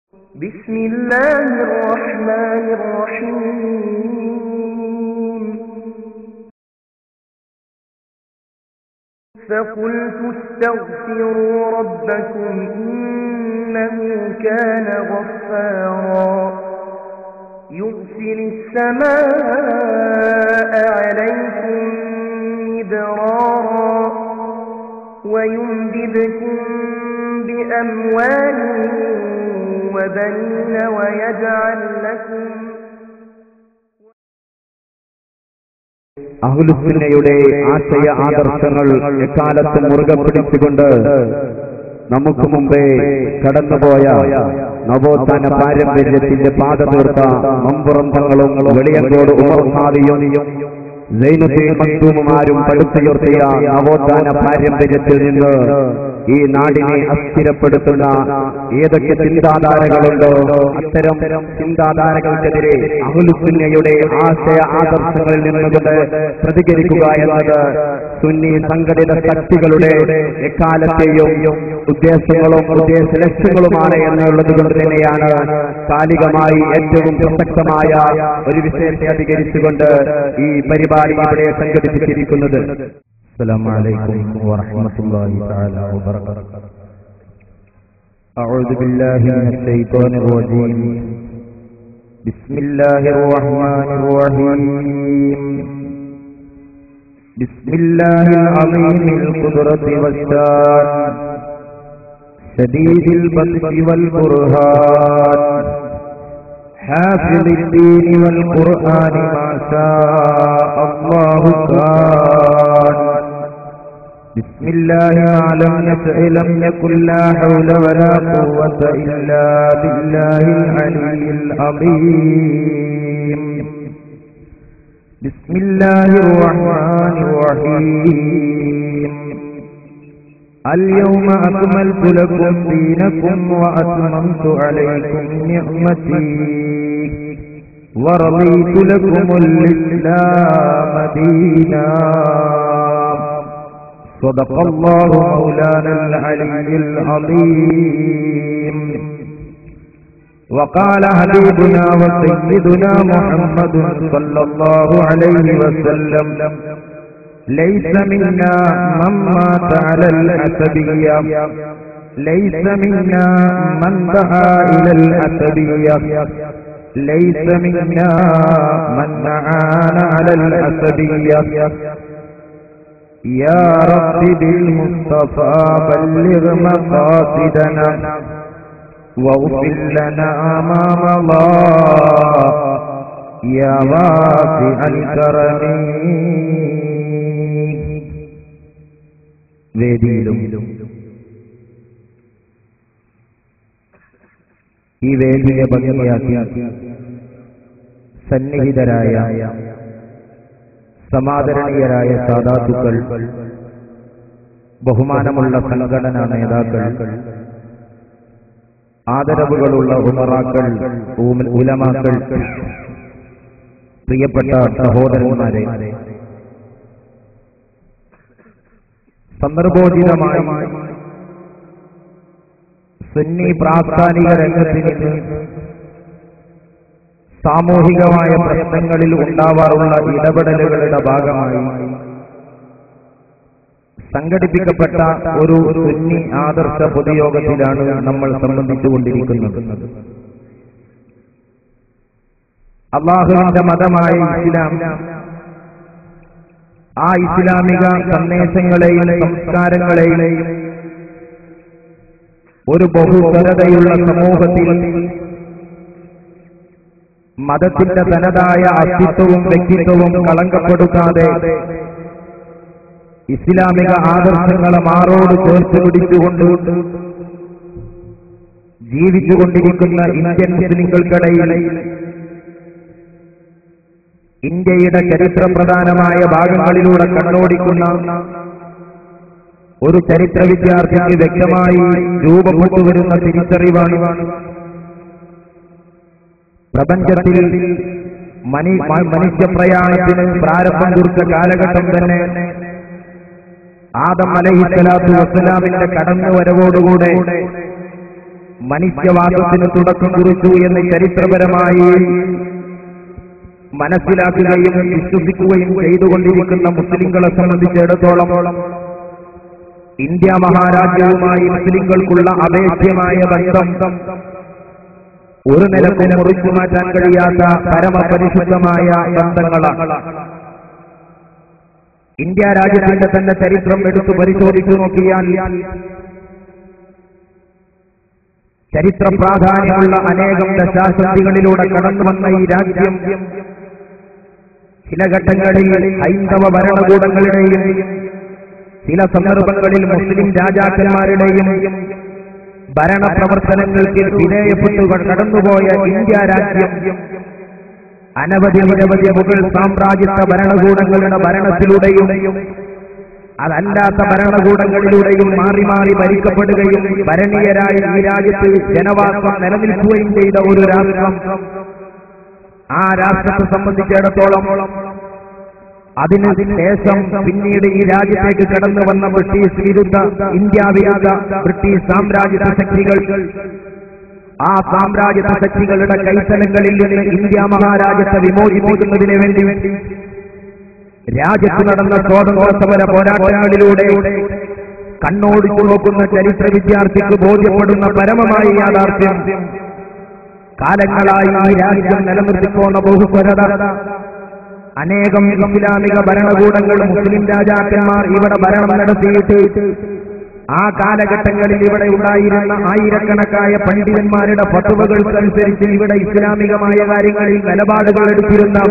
بسم الله الرحمن الرحيم فقلت استغفروا ربكم إنه كان غفارا يرسل السماء عليكم مدرارا ويمددكم بأموال وبنين ويجعل لكم അഹുലുസുന്നയുടെ ആശയ ആദർശങ്ങൾ എക്കാലത്തും മുറുകെ പിടിച്ചുകൊണ്ട് നമുക്ക് മുമ്പേ കടന്നുപോയ നവോത്ഥാന പാരമ്പര്യത്തിന്റെ പാത തീർത്ത മമ്പുറന്തങ്ങളും വെളിയങ്കോട് ഉമർ ഖാദിയും സൈനുദ്ദീൻ മക്തൂമുമാരും പടുത്തുയർത്തിയ നവോത്ഥാന പാരമ്പര്യത്തിൽ നിന്ന് ഈ നാടിനെ അസ്ഥിരപ്പെടുത്തുന്ന ഏതൊക്കെ ചിന്താധാരകളുണ്ടോ അത്തരം ചിന്താധാരകൾക്കെതിരെ അഹുലുസുന്നയുടെ ആശയ ആദർശങ്ങളിൽ നിന്നുകൊണ്ട് പ്രതികരിക്കുക എന്നത് സുന്നി സംഘടിത ശക്തികളുടെ എക്കാലത്തെയും ഉദ്ദേശങ്ങളും ഉദ്ദേശ ലക്ഷ്യങ്ങളുമാണ് എന്നുള്ളത് കൊണ്ട് തന്നെയാണ് കാലികമായി ഏറ്റവും പ്രസക്തമായ ഒരു വിഷയത്തെ അധികരിച്ചുകൊണ്ട് ഈ പരിപാടി ഇവിടെ സംഘടിപ്പിച്ചിരിക്കുന്നത് السلام عليكم ورحمة الله تعالى وبركاته أعوذ بالله من الشيطان الرجيم بسم الله الرحمن الرحيم بسم الله العظيم القدرة والشان شديد البطش والبرهان حافظ الدين والقرآن ما شاء الله كان بسم الله ما لم يشأ لم يكن لا حول ولا قوة إلا بالله العلي العظيم بسم الله الرحمن الرحيم اليوم أكملت لكم دينكم وأتممت عليكم نعمتي ورضيت لكم الإسلام دينا صدق الله مولانا العلي العظيم وقال حبيبنا وسيدنا محمد صلى الله عليه وسلم ليس منا من مات على الأسبية ليس منا من دعا إلى الأسبية ليس منا من أعان على الأسبية يا رب بالمصطفى بلغ مقاصدنا واغفر لنا ما مضى يا واسع الكرم വേദിയിലും ഈ വേദിയെ ഭംഗിയാക്കി സന്നിഹിതരായ സമാദരണീയരായ സാധാതുക്കൾ ബഹുമാനമുള്ള സംഘടനാ നേതാക്കൾ ആദരവുകളുള്ള ഉമറാക്കൾ ഊമ- ഉലമാക്കൾ പ്രിയപ്പെട്ട സഹോദരന്മാരെ സന്ദർഭോചിതമായി സുന്നി പ്രാസ്ഥാനിക രംഗത്ത് നിന്ന് സാമൂഹികമായ പ്രശ്നങ്ങളിൽ ഉണ്ടാവാറുള്ള ഇടപെടലുകളുടെ ഭാഗമായി സംഘടിപ്പിക്കപ്പെട്ട ഒരു സുന്നി ആദർശ പൊതുയോഗത്തിലാണ് നമ്മൾ സംബന്ധിച്ചുകൊണ്ടിരിക്കുന്നത് അള്ളാഹുവിന്റെ മതമായ ഇസ്ലാം ആ ഇസ്ലാമിക സന്ദേശങ്ങളെയും സംസ്കാരങ്ങളെയും ഒരു ബഹുതരതയുള്ള സമൂഹത്തിൽ മതത്തിന്റെ തനതായ അസ്തിത്വവും വ്യക്തിത്വവും കളങ്കപ്പെടുത്താതെ ഇസ്ലാമിക ആദർശങ്ങളെ മാറോട് ചേർത്ത് പിടിച്ചുകൊണ്ട് ജീവിച്ചുകൊണ്ടിരിക്കുന്ന ഇന്ത്യൻ മുസ്ലിങ്ങൾക്കിടയിൽ ഇന്ത്യയുടെ ചരിത്ര പ്രധാനമായ ഭാഗങ്ങളിലൂടെ കണ്ണോടിക്കുന്ന ഒരു ചരിത്ര വിദ്യാർത്ഥിക്ക് വ്യക്തമായി രൂപപ്പെട്ടു വരുന്ന തിരിച്ചറിവാണ് പ്രപഞ്ചത്തിൽ മനി മ- മനുഷ്യപ്രയാണത്തിന് പ്രാരംഭം കുറിച്ച കാലഘട്ടം തന്നെ ആദം അലഹിസ്സലാത്തു വസ്സലാമിന്റെ കടന്നുവരവോടുകൂടെ മനുഷ്യവാദത്തിന് തുടക്കം കുറിച്ചു എന്ന് ചരിത്രപരമായി മനസ്സിലാക്കുകയും വിശ്വസിക്കുകയും ചെയ്തുകൊണ്ടിരിക്കുന്ന മുസ്ലിങ്ങളെ സംബന്ധിച്ചിടത്തോളം ഇന്ത്യ മഹാരാജ്യവുമായി മുസ്ലിങ്ങൾക്കുള്ള അപേക്ഷ്യമായ ബന്ധം ഒരു നിലക്കും മുറിച്ചു മാറ്റാൻ കഴിയാത്ത പരമപരിശുദ്ധമായ ബന്ധങ്ങളാണ് ഇന്ത്യ രാജ്യത്തിന്റെ തന്നെ ചരിത്രം എടുത്തു പരിശോധിച്ചു നോക്കിയാൽ ചരിത്ര പ്രാധാന്യമുള്ള അനേകം ദശാശക്തികളിലൂടെ കടന്നു വന്ന ഈ രാജ്യം ചില ഘട്ടങ്ങളിൽ ഹൈന്ദവ ഭരണകൂടങ്ങളുടെയും ചില സന്ദർഭങ്ങളിൽ മുസ്ലിം രാജാക്കന്മാരുടെയും ഭരണ പ്രവർത്തനങ്ങൾക്ക് വിധേയപ്പെട്ടു കടന്നുപോയ ഇന്ത്യ രാജ്യം അനവധി നിരവധി മുഗൾ സാമ്രാജ്യത്വ ഭരണകൂടങ്ങളുടെ ഭരണത്തിലൂടെയും അതല്ലാത്ത ഭരണകൂടങ്ങളിലൂടെയും മാറി മാറി ഭരിക്കപ്പെടുകയും ഭരണീയരായി ഈ രാജ്യത്ത് ജനവാസം നിലനിൽക്കുകയും ചെയ്ത ഒരു രാഷ്ട്രം ആ രാഷ്ട്രത്തെ സംബന്ധിച്ചിടത്തോളം അതിന് ശേഷം പിന്നീട് ഈ രാജ്യത്തേക്ക് കടന്നു വന്ന ബ്രിട്ടീഷ് വിരുദ്ധ ഇന്ത്യ വിരുദ്ധ ബ്രിട്ടീഷ് സാമ്രാജ്യത്വ ശക്തികൾ ആ സാമ്രാജ്യത്വ ശക്തികളുടെ കൈത്തലങ്ങളിൽ നിന്ന് ഇന്ത്യ മഹാരാജ്യത്തെ വിമോചിപ്പിക്കുന്നതിന് വേണ്ടി രാജ്യത്ത് നടന്ന സ്വാതന്ത്ര്യ സമര പോരാട്ടങ്ങളിലൂടെ കണ്ണോടിച്ചു നോക്കുന്ന ചരിത്ര വിദ്യാർത്ഥിക്ക് ബോധ്യപ്പെടുന്ന പരമമായ യാഥാർത്ഥ്യം കാലങ്ങളായി ഈ രാജ്യം നിലനിർത്തിപ്പോന്ന ബഹുസ്വരത അനേകം ഇസ്ലാമിക ഭരണകൂടങ്ങൾ മുസ്ലിം രാജാക്കന്മാർ ഇവിടെ ഭരണം നടത്തിയിട്ട് ആ കാലഘട്ടങ്ങളിൽ ഇവിടെ ഉണ്ടായിരുന്ന ആയിരക്കണക്കായ പണ്ഡിതന്മാരുടെ പത്തുവകൾക്കനുസരിച്ച് ഇവിടെ ഇസ്ലാമികമായ കാര്യങ്ങളിൽ നിലപാടുകൾ എടുത്തിരുന്ന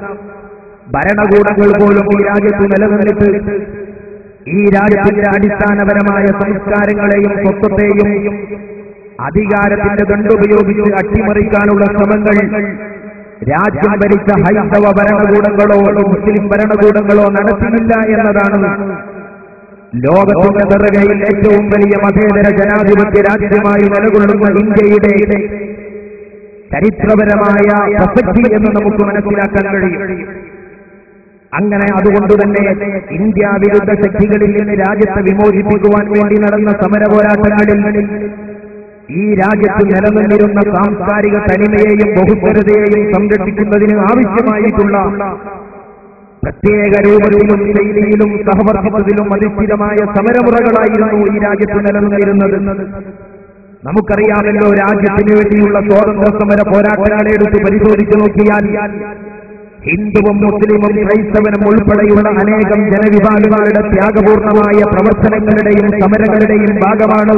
ഭരണകൂടങ്ങൾ പോലും ഈ രാജ്യത്ത് നിലനിന്നിട്ട് ഈ രാജ്യത്തിന്റെ അടിസ്ഥാനപരമായ സംസ്കാരങ്ങളെയും സ്വത്വത്തെയും അധികാരത്തിന്റെ ദണ്ടുപയോഗിച്ച് അട്ടിമറിക്കാനുള്ള ശ്രമങ്ങൾ രാജ്യം ഭരിച്ച ഹൈന്ദവ ഭരണകൂടങ്ങളോ മുസ്ലിം ഭരണകൂടങ്ങളോ നടത്തിയില്ല എന്നതാണ് ലോകത്തിന്റെ നെറുകയിൽ ഏറ്റവും വലിയ മതേതര ജനാധിപത്യ രാജ്യമായി നിലകൊള്ളുന്ന ഇന്ത്യയുടെ ചരിത്രപരമായ പ്രസക്തി എന്ന് നമുക്ക് മനസ്സിലാക്കാൻ കഴിയും അങ്ങനെ അതുകൊണ്ട് തന്നെ ഇന്ത്യ വിരുദ്ധ ശക്തികളിൽ നിന്ന് രാജ്യത്തെ വിമോചിപ്പിക്കുവാൻ വേണ്ടി നടന്ന സമര പോരാട്ടങ്ങളിൽ ഈ രാജ്യത്ത് നിലനിന്നിരുന്ന സാംസ്കാരിക തനിമയെയും ബഹുസ്വരതയെയും സംരക്ഷിക്കുന്നതിന് ആവശ്യമായിട്ടുള്ള പ്രത്യേക രൂപത്തിലും ശൈലിയിലും സഹവർത്തിത്വത്തിലും അധിഷ്ഠിതമായ സമരമുറകളായിരുന്നു ഈ രാജ്യത്ത് നിലനിന്നിരുന്നത് നമുക്കറിയാമല്ലോ രാജ്യത്തിന് വേണ്ടിയുള്ള സ്വാതന്ത്ര്യ സമര പോരാട്ടങ്ങളെ എടുത്ത് പരിശോധിച്ചു നോക്കിയാൽ ഹിന്ദുവും മുസ്ലിമും ക്രൈസ്തവനും ഉൾപ്പെടെയുള്ള അനേകം ജനവിഭാഗങ്ങളുടെ ത്യാഗപൂർണമായ പ്രവർത്തനങ്ങളുടെയും സമരങ്ങളുടെയും ഭാഗമാണ്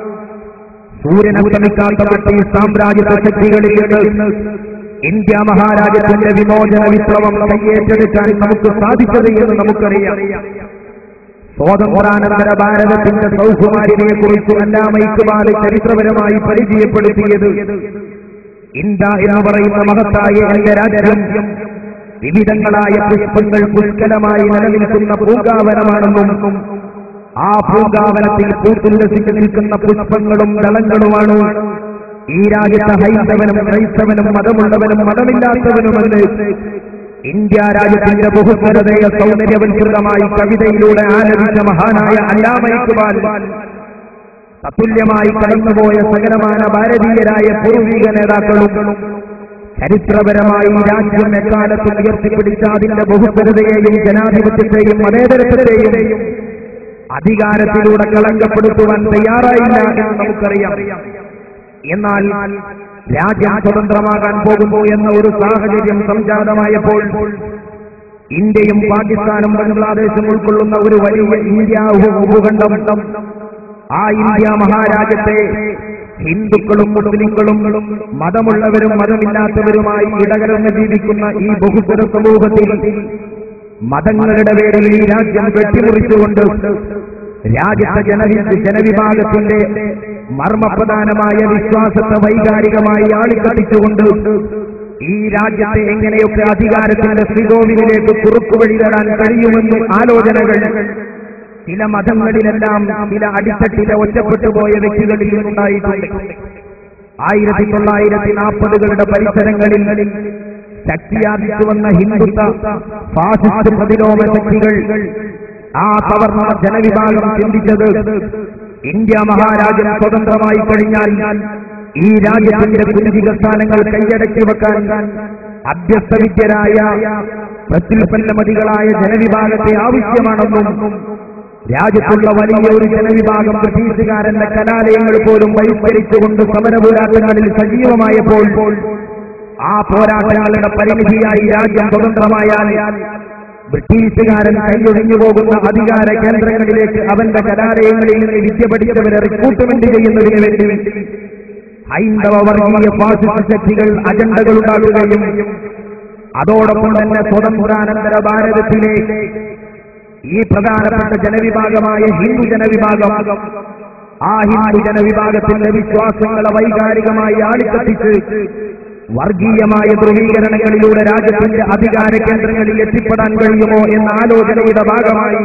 സൂര്യനസ്തമിക്കാത്ത ബ്രിട്ടീഷ് സാമ്രാജ്യത്വ ശക്തികളിൽ നിന്ന് ഇന്ത്യ മഹാരാജ്യത്തിന്റെ വിമോചന വിപ്ലവം കൈയേറ്റെടുക്കാൻ നമുക്ക് സാധിച്ചത് എന്ന് നമുക്കറിയാം സ്വാതന്ത്ര്യാനന്തര ഭാരതത്തിന്റെ സൗകുമാരിനെ കുറിച്ച് അല്ലാമ ഇക്ബാൽ ചരിത്രപരമായി പരിചയപ്പെടുത്തിയത് ഇന്ത്യ എന്ന് പറയുന്ന മഹത്തായ എന്റെ രാജ്യം വിവിധങ്ങളായ പുഷ്പങ്ങൾ പുഷ്കലമായി നിലനിൽക്കുന്ന പൂങ്കാവനമാണെന്നും ആ പൂങ്കാവനത്തിൽ പൂത്തുല്ലസിച്ച് നിൽക്കുന്ന പുഷ്പങ്ങളും ദളങ്ങളുമാണ് ഈ രാജ്യത്തെ ഹൈന്ദവനും ക്രൈസ്തവനും മതമുള്ളവനും മതമില്ലാത്തവനുമെന്ന് ഇന്ത്യ രാജ്യത്തിന്റെ ബഹുസ്വരതയെ സൗന്ദര്യവൽകൃതമായി കവിതയിലൂടെ ആലപിച്ച മഹാനായ അല്ലാമ ഇക്ബാൽ തത്തുല്യമായി കടന്നുപോയ സകലമാന ഭാരതീയരായ പൂർവിക നേതാക്കളും ചരിത്രപരമായി രാജ്യം എക്കാലത്തും ഉയർത്തിപ്പിടിച്ച അതിന്റെ ബഹുസ്വരതയെയും ജനാധിപത്യത്തെയും മതേതരത്വത്തെയും അധികാരത്തിലൂടെ കളങ്കപ്പെടുത്തുവാൻ തയ്യാറായില്ല എന്ന് നമുക്കറിയാം എന്നാൽ രാജ്യം സ്വതന്ത്രമാകാൻ പോകുന്നു എന്ന ഒരു സാഹചര്യം സംജാതമായപ്പോൾ ഇന്ത്യയും പാകിസ്ഥാനും ബംഗ്ലാദേശും ഉൾക്കൊള്ളുന്ന ഒരു വലിയ ഇന്ത്യ ഉപഖണ്ഡം ആ ഇന്ത്യ മഹാരാജ്യത്തെ ഹിന്ദുക്കളും മുസ്ലിങ്ങളും മതമുള്ളവരും മതമില്ലാത്തവരുമായി ഇടകലർന്ന് ജീവിക്കുന്ന ഈ ബഹുസ്വര സമൂഹത്തിൽ മതങ്ങളുടെ പേരിൽ ഈ രാജ്യം വെട്ടിമുറിച്ചുകൊണ്ട് രാജ്യത്തെ ജനവി ജനവിഭാഗത്തിന്റെ മർമ്മപ്രധാനമായ വിശ്വാസത്തെ വൈകാരികമായി ആളിക്കത്തിച്ചുകൊണ്ട് ഈ രാജ്യത്തെ എങ്ങനെയൊക്കെ അധികാരത്തിന്റെ ശ്രീകോവിലേക്ക് കുറുക്കുവഴി തരാൻ കഴിയുമെന്ന് ആലോചനകൾ ചില മതങ്ങളിലെല്ലാം ചില അടിത്തട്ടിലെ ഒറ്റപ്പെട്ടു പോയ വ്യക്തികളിൽ നിന്നുണ്ടായിട്ടുണ്ട് ആയിരത്തി തൊള്ളായിരത്തി നാൽപ്പതുകളുടെ പരിസരങ്ങളിൽ ശക്തിയാർജിച്ചു വന്ന ഹിന്ദുത്വ ഫാസിസ്റ്റ് പ്രതിലോമ ശക്തികൾ ആ സവർണ ജനവിഭാഗം ചിന്തിച്ചത് ഇന്ത്യ മഹാരാജ്യം സ്വതന്ത്രമായി കഴിഞ്ഞാൽ ഈ രാജ്യത്തിന്റെ കുഞ്ചിക സ്ഥാനങ്ങൾ കൈയടക്കി വെക്കാൻ അഭ്യസ്തവിദ്യരായ പ്രത്യുൽപ്പന്നമതികളായ ജനവിഭാഗത്തെ ആവശ്യമാണെന്നും രാജ്യത്തുള്ള വലിയ ഒരു ജനവിഭാഗം ബ്രിട്ടീഷുകാരന്റെ കലാലയങ്ങൾ പോലും ബഹിഷ്കരിച്ചുകൊണ്ട് സമരപോരാട്ടങ്ങളിൽ സജീവമായപ്പോൾ ആ പോരാട്ടങ്ങളുടെ പരിമിതിയായി രാജ്യം സ്വതന്ത്രമായാൽ ബ്രിട്ടീഷുകാരൻ കൈയൊഴിഞ്ഞു പോകുന്ന അധികാര കേന്ദ്രങ്ങളിലേക്ക് അവന്റെ കലാലയങ്ങളിൽ നിന്ന് വിദ്യ പഠിച്ചവരെ റിക്രൂട്ട്മെന്റ് ചെയ്യുന്നതിന് വേണ്ടി ഹൈന്ദവ വർഗീയ ഫാസിസ്റ്റ് ശക്തികൾ അജണ്ടകൾ ഉണ്ടാക്കുകയും അതോടൊപ്പം തന്നെ സ്വതന്ത്രാനന്തര ഭാരതത്തിലെ ഈ പ്രധാനപ്പെട്ട ജനവിഭാഗമായ ഹിന്ദു ജനവിഭാഗം ആ ഹിന്ദു ജനവിഭാഗത്തിന്റെ വിശ്വാസങ്ങളെ വൈകാരികമായി ആളിക്കത്തിച്ച് വർഗീയമായ ധ്രുവീകരണങ്ങളിലൂടെ രാജ്യത്തിന്റെ അധികാര കേന്ദ്രങ്ങളിൽ എത്തിപ്പെടാൻ കഴിയുമോ എന്ന ആലോചനയുടെ ഭാഗമായി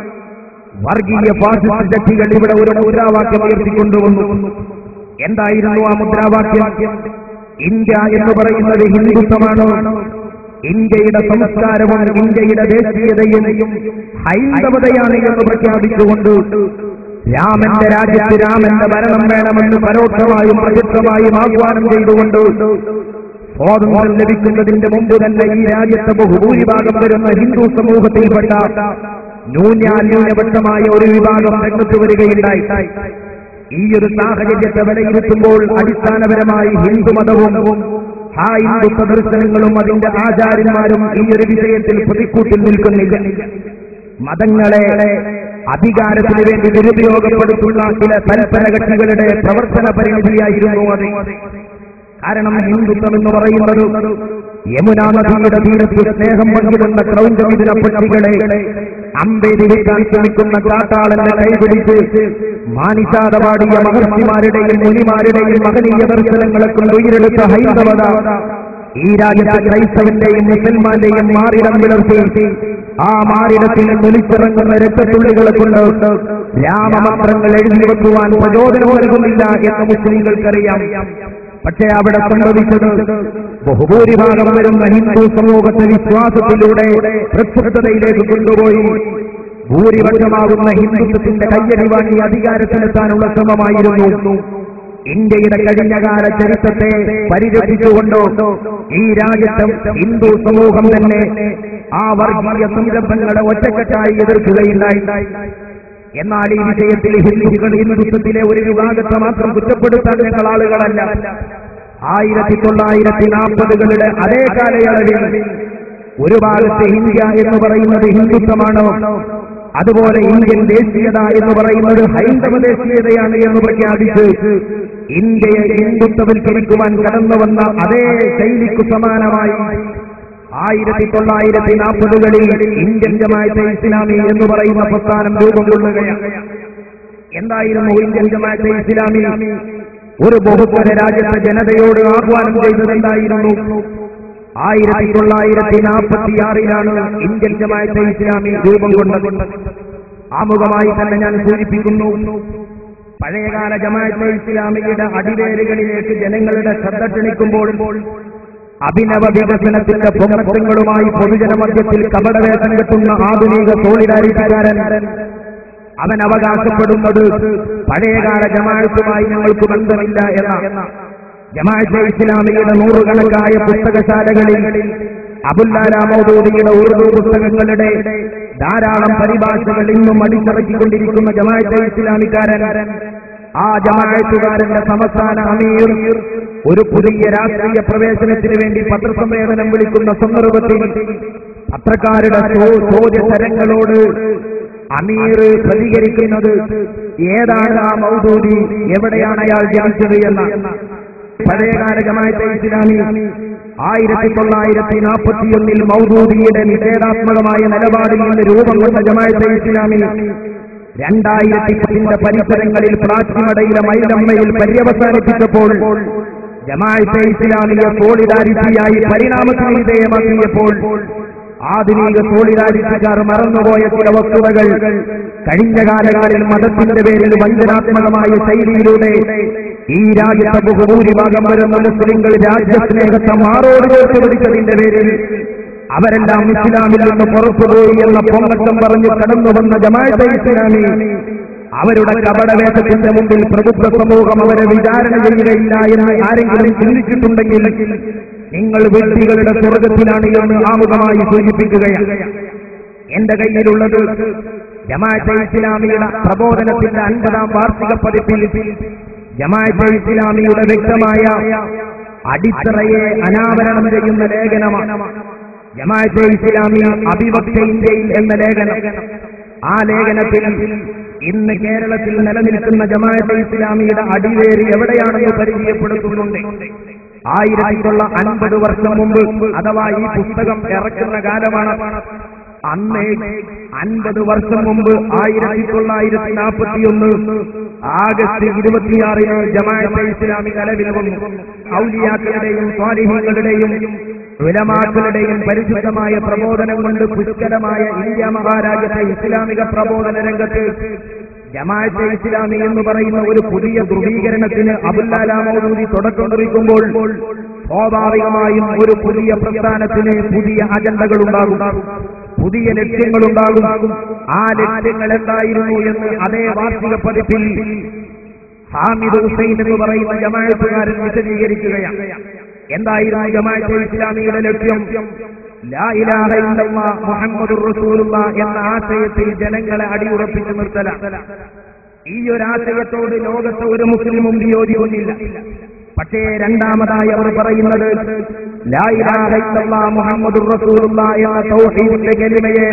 വർഗീയ ഫാസിസ്റ്റ് ശക്തികൾ ഇവിടെ ഒരു മുദ്രാവാക്യം ഉയർത്തിക്കൊണ്ടുവന്നു എന്തായിരുന്നു ആ മുദ്രാവാക്യം ഇന്ത്യ എന്ന് പറയുന്നത് ഹിന്ദുത്വമാണ് ഇന്ത്യയുടെ സംസ്കാരവും ഇന്ത്യയുടെ ദേശീയതയും ഹൈന്ദവതയാണ് എന്ന് പ്രഖ്യാപിച്ചുകൊണ്ട് രാമന്റെ രാജ്യത്ത് രാമന്റെ ഭരണം വേണമെന്ന് പരോക്ഷമായും പ്രത്യക്ഷമായും ആഹ്വാനം ചെയ്തുകൊണ്ട് സ്വാതന്ത്ര്യം ലഭിക്കുന്നതിന്റെ മുമ്പ് തന്നെ ഈ രാജ്യത്തെ ബഹുഭൂരിഭാഗം വരുന്ന ഹിന്ദു സമൂഹത്തിൽപ്പെട്ട ന്യൂന്യാന്യൂനപക്ഷമായ ഒരു വിഭാഗം രംഗത്ത് വരികയുണ്ടായി ഈ ഒരു സാഹചര്യത്തെ വിലയിരുത്തുമ്പോൾ അടിസ്ഥാനപരമായി ഹിന്ദുമതവും ആ ഹിന്ദുത്വ ദർശനങ്ങളും അതിന്റെ ആചാര്യന്മാരും ഈ ഒരു വിഷയത്തിൽ പ്രതിക്കൂട്ടിൽ നിൽക്കുന്നില്ല മതങ്ങളെ അധികാരത്തിന് വേണ്ടി ദുരുപയോഗപ്പെടുത്തുന്ന ചില തൽപര കക്ഷികളുടെ പ്രവർത്തന പരിമിതിയായിരുന്നു അത് കാരണം ഹിന്ദുത്വം എന്ന് പറയുന്നത് യമുനാ നദിയുടെ തീരത്ത് സ്നേഹം പങ്കിടുന്ന ക്രൗഞ്ചമിഥുന പക്ഷികളെ അമ്പേരി വെക്കാൻ ശ്രമിക്കുന്ന കാട്ടാളന്റെ കൈപിടിച്ച് മാനിഷാദപാടിയ മഹർഷിമാരുടെയും മുനിമാരുടെയും മഹനീയ ദർശനങ്ങളെ കൊണ്ട് ഉയരെടുത്ത ഹൈന്ദവത ഈ രാജ്യത്തെ ക്രൈസ്തവന്റെയും മുസൽമാന്റെയും മാറിടം വിളർത്തി ആ മാറിടത്തിൽ ഒലിച്ചിറങ്ങുന്ന രക്തത്തുള്ളികളെ കൊണ്ട് രാമമന്ത്രങ്ങൾ എഴുതി വെക്കുവാൻ പ്രചോദനം നൽകുന്നില്ല എന്ന് മുസ്ലിങ്ങൾക്കറിയാം പക്ഷേ അവിടെ സംഭവിച്ചത് ബഹുഭൂരിഭാഗം വരുന്ന ഹിന്ദു സമൂഹത്തെ വിശ്വാസത്തിലൂടെ പ്രക്ഷുബ്ധതയിലേക്ക് കൊണ്ടുപോയി ഭൂരിപക്ഷമാകുന്ന ഹിന്ദുത്വത്തിന്റെ കയ്യടി വാങ്ങി അധികാരത്തിലെത്താനുള്ള ശ്രമമായിരുന്നു ഇന്ത്യയുടെ കഴിഞ്ഞകാല ചരിത്രത്തെ പരിരക്ഷിച്ചുകൊണ്ട് ഈ രാജ്യത്തെ ഹിന്ദു സമൂഹം തന്നെ ആ വർഗീയ സംരംഭങ്ങളെ ഒറ്റക്കെട്ടായി എതിർക്കുകയുണ്ടായി എന്നാൽ ഈ വിഷയത്തിൽ ഹിന്ദുക്കൾ ഹിന്ദുത്വത്തിലെ ഒരു വിഭാഗത്തെ മാത്രം കുറ്റപ്പെടുത്താൻ ഞങ്ങൾ ആളുകളല്ല ആയിരത്തി തൊള്ളായിരത്തി നാൽപ്പതുകളുടെ അതേ കാലയളവിൽ ഒരു ഭാഗത്ത് ഇന്ത്യ എന്ന് പറയുന്നത് ഹിന്ദുത്വമാണോ അതുപോലെ ഇന്ത്യൻ ദേശീയത എന്ന് പറയുന്നത് ഹൈന്ദവ ദേശീയതയാണ് എന്ന് പ്രഖ്യാപിച്ച് ഇന്ത്യയെ ഹിന്ദുത്വവൽക്കരിക്കുവാൻ കടന്നു വന്ന അതേ ശൈലിക്കു സമാനമായി ആയിരത്തി തൊള്ളായിരത്തി നാൽപ്പതുകളിൽ ഇന്ത്യൻ ജമാഅത്തെ ഇസ്ലാമി എന്ന് പറയുന്ന പ്രസ്ഥാനം രൂപം കൊള്ളുകയാണ് എന്തായിരുന്നു ഇന്ത്യൻ ജമാഅത്തെ ഇസ്ലാമി ഒരു ബഹുസ്വര രാജ്യത്തെ ജനതയോട് ആഹ്വാനം ചെയ്തത് എന്തായിരുന്നു ആയിരത്തി തൊള്ളായിരത്തി നാൽപ്പത്തിയാറിലാണ് ഇന്ത്യൻ ജമാഅത്തെ ഇസ്ലാമി രൂപം കൊണ്ടത് ആമുഖമായി തന്നെ ഞാൻ സൂചിപ്പിക്കുന്നു പഴയകാല ജമാഅത്തെ ഇസ്ലാമിയുടെ അടിവേരുകളിലേക്ക് ജനങ്ങളുടെ ശ്രദ്ധ ക്ഷണിക്കുമ്പോൾ അഭിനവ വികസനത്തിന്റെ പൊങ്ങത്തങ്ങളുമായി പൊതുജന മധ്യത്തിൽ കപടവേഷം കെട്ടുന്ന ആധുനിക സോളിഡാരിറ്റിക്കാരൻ അവൻ അവകാശപ്പെടുന്നത് പഴയകാല ജമാഅത്തുമായി ഞങ്ങൾക്ക് ബന്ധമില്ല എന്ന ജമാഅത്തെ ഇസ്ലാമിയുടെ നൂറുകണക്കായ പുസ്തകശാലകളിൽ അബുല്ലാല മൗദൂദിയുടെ ഉറുദു പുസ്തകങ്ങളുടെ ധാരാളം പരിഭാഷകൾ ഇന്നും അടിച്ചിറക്കിക്കൊണ്ടിരിക്കുന്ന ജമാഅത്തെ ഇസ്ലാമിക്കാരൻ ആ ജമാഅത്തുകാരന്റെ സമസ്ഥാന അമീർ ഒരു പുതിയ രാഷ്ട്രീയ പ്രവേശനത്തിന് വേണ്ടി പത്രസമ്മേളനം വിളിക്കുന്ന സന്ദർഭത്തിൽ പത്രക്കാരുടെ ചോ- ചോദ്യതരങ്ങളോട് അമീർ പ്രതികരിക്കുന്നത് ഏതാണ് ആ മൗദൂദി എവിടെയാണ് അയാൾ ജനിച്ചത് എന്ന പഴയകാല ജമാഅത്തെ ഇസ്ലാമി ആയിരത്തി തൊള്ളായിരത്തി നാൽപ്പത്തിയൊന്നിൽ മൗദൂദിയുടെ നിഷേധാത്മകമായ നിലപാടിൽ നിന്ന് രൂപം കൊണ്ട ജമാഅത്തെ ഇസ്ലാമി രണ്ടായിരത്തി പത്തിന്റെ പരിസരങ്ങളിൽ പ്രാച്ചിമടയിലെ മൈലമ്മയിൽ പര്യവസാനിപ്പിച്ചപ്പോൾ ജമാഅത്തെ ഇസ്ലാമിയെ സോളിഡാരിറ്റിയായി പരിണാമത്തിന് വിധേയമാക്കിയപ്പോൾ ആധുനിക സോളിഡാരിറ്റിക്കാർ മറന്നുപോയ ചില വസ്തുതകൾ കഴിഞ്ഞ കാലങ്ങളിൽ മതത്തിന്റെ പേരിൽ വഞ്ചനാത്മകമായ ശൈലിയിലൂടെ ഈ രാജ്യത്തെ ബഹുഭൂരിഭാഗം വരുന്ന മുസ്ലിങ്ങൾ രാജ്യസ്നേഹത്തെ മാറോട് ചേർത്ത് പിടിച്ചതിന്റെ പേരിൽ അവരെല്ലാം ഇസ്ലാമിൽ നിന്ന് പുറത്തുപോയി എന്ന പൊങ്ങത്തം പറഞ്ഞ് കടന്നു വന്ന ജമാഅത്തെ ഇസ്ലാമി അവരുടെ കപടവേഷത്തിന്റെ മുമ്പിൽ പ്രബുദ്ധ സമൂഹം അവരെ വിചാരണ ചെയ്യുകയില്ല എന്ന് ആരെങ്കിലും ചിന്തിച്ചിട്ടുണ്ടെങ്കിൽ നിങ്ങൾ വ്യക്തികളുടെ സ്വർഗത്തിലാണ് എന്ന് ആമുഖമായി സൂചിപ്പിക്കുകയാണ് എന്റെ കയ്യിലുള്ളത് ജമാഅത്തെ ഇസ്ലാമിയുടെ പ്രബോധനത്തിന്റെ അൻപതാം വാർഷിക പതിപ്പിൽ ജമാഅത്തെ ഇസ്ലാമിയുടെ വ്യക്തമായ അടിത്തറയെ അനാവരണം ചെയ്യുന്ന ലേഖനമാണ് ജമാഅത്തെ ഇസ്ലാമി അഭിവക്ത ഇന്ത്യയിൽ എന്ന ലേഖനം ആ ലേഖനത്തിൽ ഇന്ന് കേരളത്തിൽ നിലനിൽക്കുന്ന ജമാഅത്തെ ഇസ്ലാമിയുടെ അടിവേര് എവിടെയാണെന്ന് പരിചയപ്പെടുത്തുന്നുണ്ട് ആയിരത്തി തൊള്ള അൻപത് വർഷം മുമ്പ് അഥവാ ഈ പുസ്തകം ഇറക്കുന്ന കാലമാണ് അന്ന് അൻപത് വർഷം മുമ്പ് ആയിരത്തി തൊള്ളായിരത്തി നാൽപ്പത്തിയൊന്ന് ആഗസ്റ്റ് ഇരുപത്തിയാറിന് ജമാഅത്തെ ഇസ്ലാമി നിലവിൽ വന്നു ഔലിയാക്കളുടെയും സ്വാലിഹങ്ങളുടെയും ഉലമാക്കളുടെയും പരിശുദ്ധമായ പ്രബോധനം കൊണ്ട് പുഷ്കരമായ ഇന്ത്യ മഹാരാജ്യത്തെ ഇസ്ലാമിക പ്രബോധന രംഗത്ത് ജമാഅത്തെ ഇസ്ലാമി എന്ന് പറയുന്ന ഒരു പുതിയ ധ്രുവീകരണത്തിന് അബുല്ലാലാമൗദൂരി തുടക്കം കുറിക്കുമ്പോൾ സ്വാഭാവികമായും ഒരു പുതിയ പ്രസ്ഥാനത്തിന് പുതിയ അജണ്ടകൾ ഉണ്ടാകും പുതിയ ലക്ഷ്യങ്ങളുണ്ടാകും ആ ലക്ഷ്യങ്ങൾ എന്തായിരുന്നു എന്ന് അതേ വാർഷിക പതിപ്പിൽ ഹാമിദ് ഹുസൈൻ എന്ന് പറയുന്ന ജമാഅത്തുകാരൻ വിശദീകരിക്കുകയാണ് എന്തായിരുന്നു ജമാഅത്തെ ഇസ്ലാമിയുടെ ലക്ഷ്യം ലാ ഇലാഹ ഇല്ലല്ലാഹ് മുഹമ്മദുർ റസൂലുള്ളാഹ് എന്ന ആശയത്തിൽ ജനങ്ങളെ അടിയുറപ്പിച്ചു നിർത്തല ഈ ഒരു ആശയത്തോട് ലോകത്തെ ഒരു മുസ്ലിമും വിയോജിക്കുന്നില്ല പക്ഷേ രണ്ടാമതായി അവർ പറയുന്നത് ലാ ഇലാഹ ഇല്ലല്ലാഹ് മുഹമ്മദുർ റസൂലുള്ളാഹ് എന്ന തൗഹീദിന്റെ കലിമയെ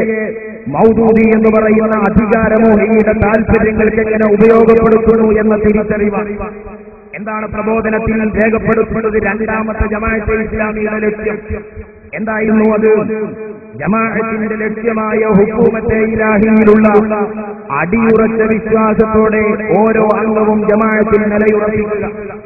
മൗദൂദി എന്ന് പറയുന്ന അധികാരമോഹിയുടെ താല്പര്യങ്ങൾക്ക് എങ്ങനെ ഉപയോഗപ്പെടുത്തുന്നു എന്ന തിരിച്ചറിവാണ് എന്താണ് പ്രബോധനത്തിൽ രേഖപ്പെടുത്തുന്നത് രണ്ടാമത്തെ ജമാഅത്തെ ഇസ്ലാമിയുടെ ലക്ഷ്യം എന്തായിരുന്നു അത് ജമാഅത്തിന്റെ ലക്ഷ്യമായ ഹുക്കൂമത്തെ ഇലാഹിയിലുള്ള അടിയുറച്ച വിശ്വാസത്തോടെ ഓരോ അംഗവും ജമാഅത്തിൽ നിലയുറപ്പിക്കുക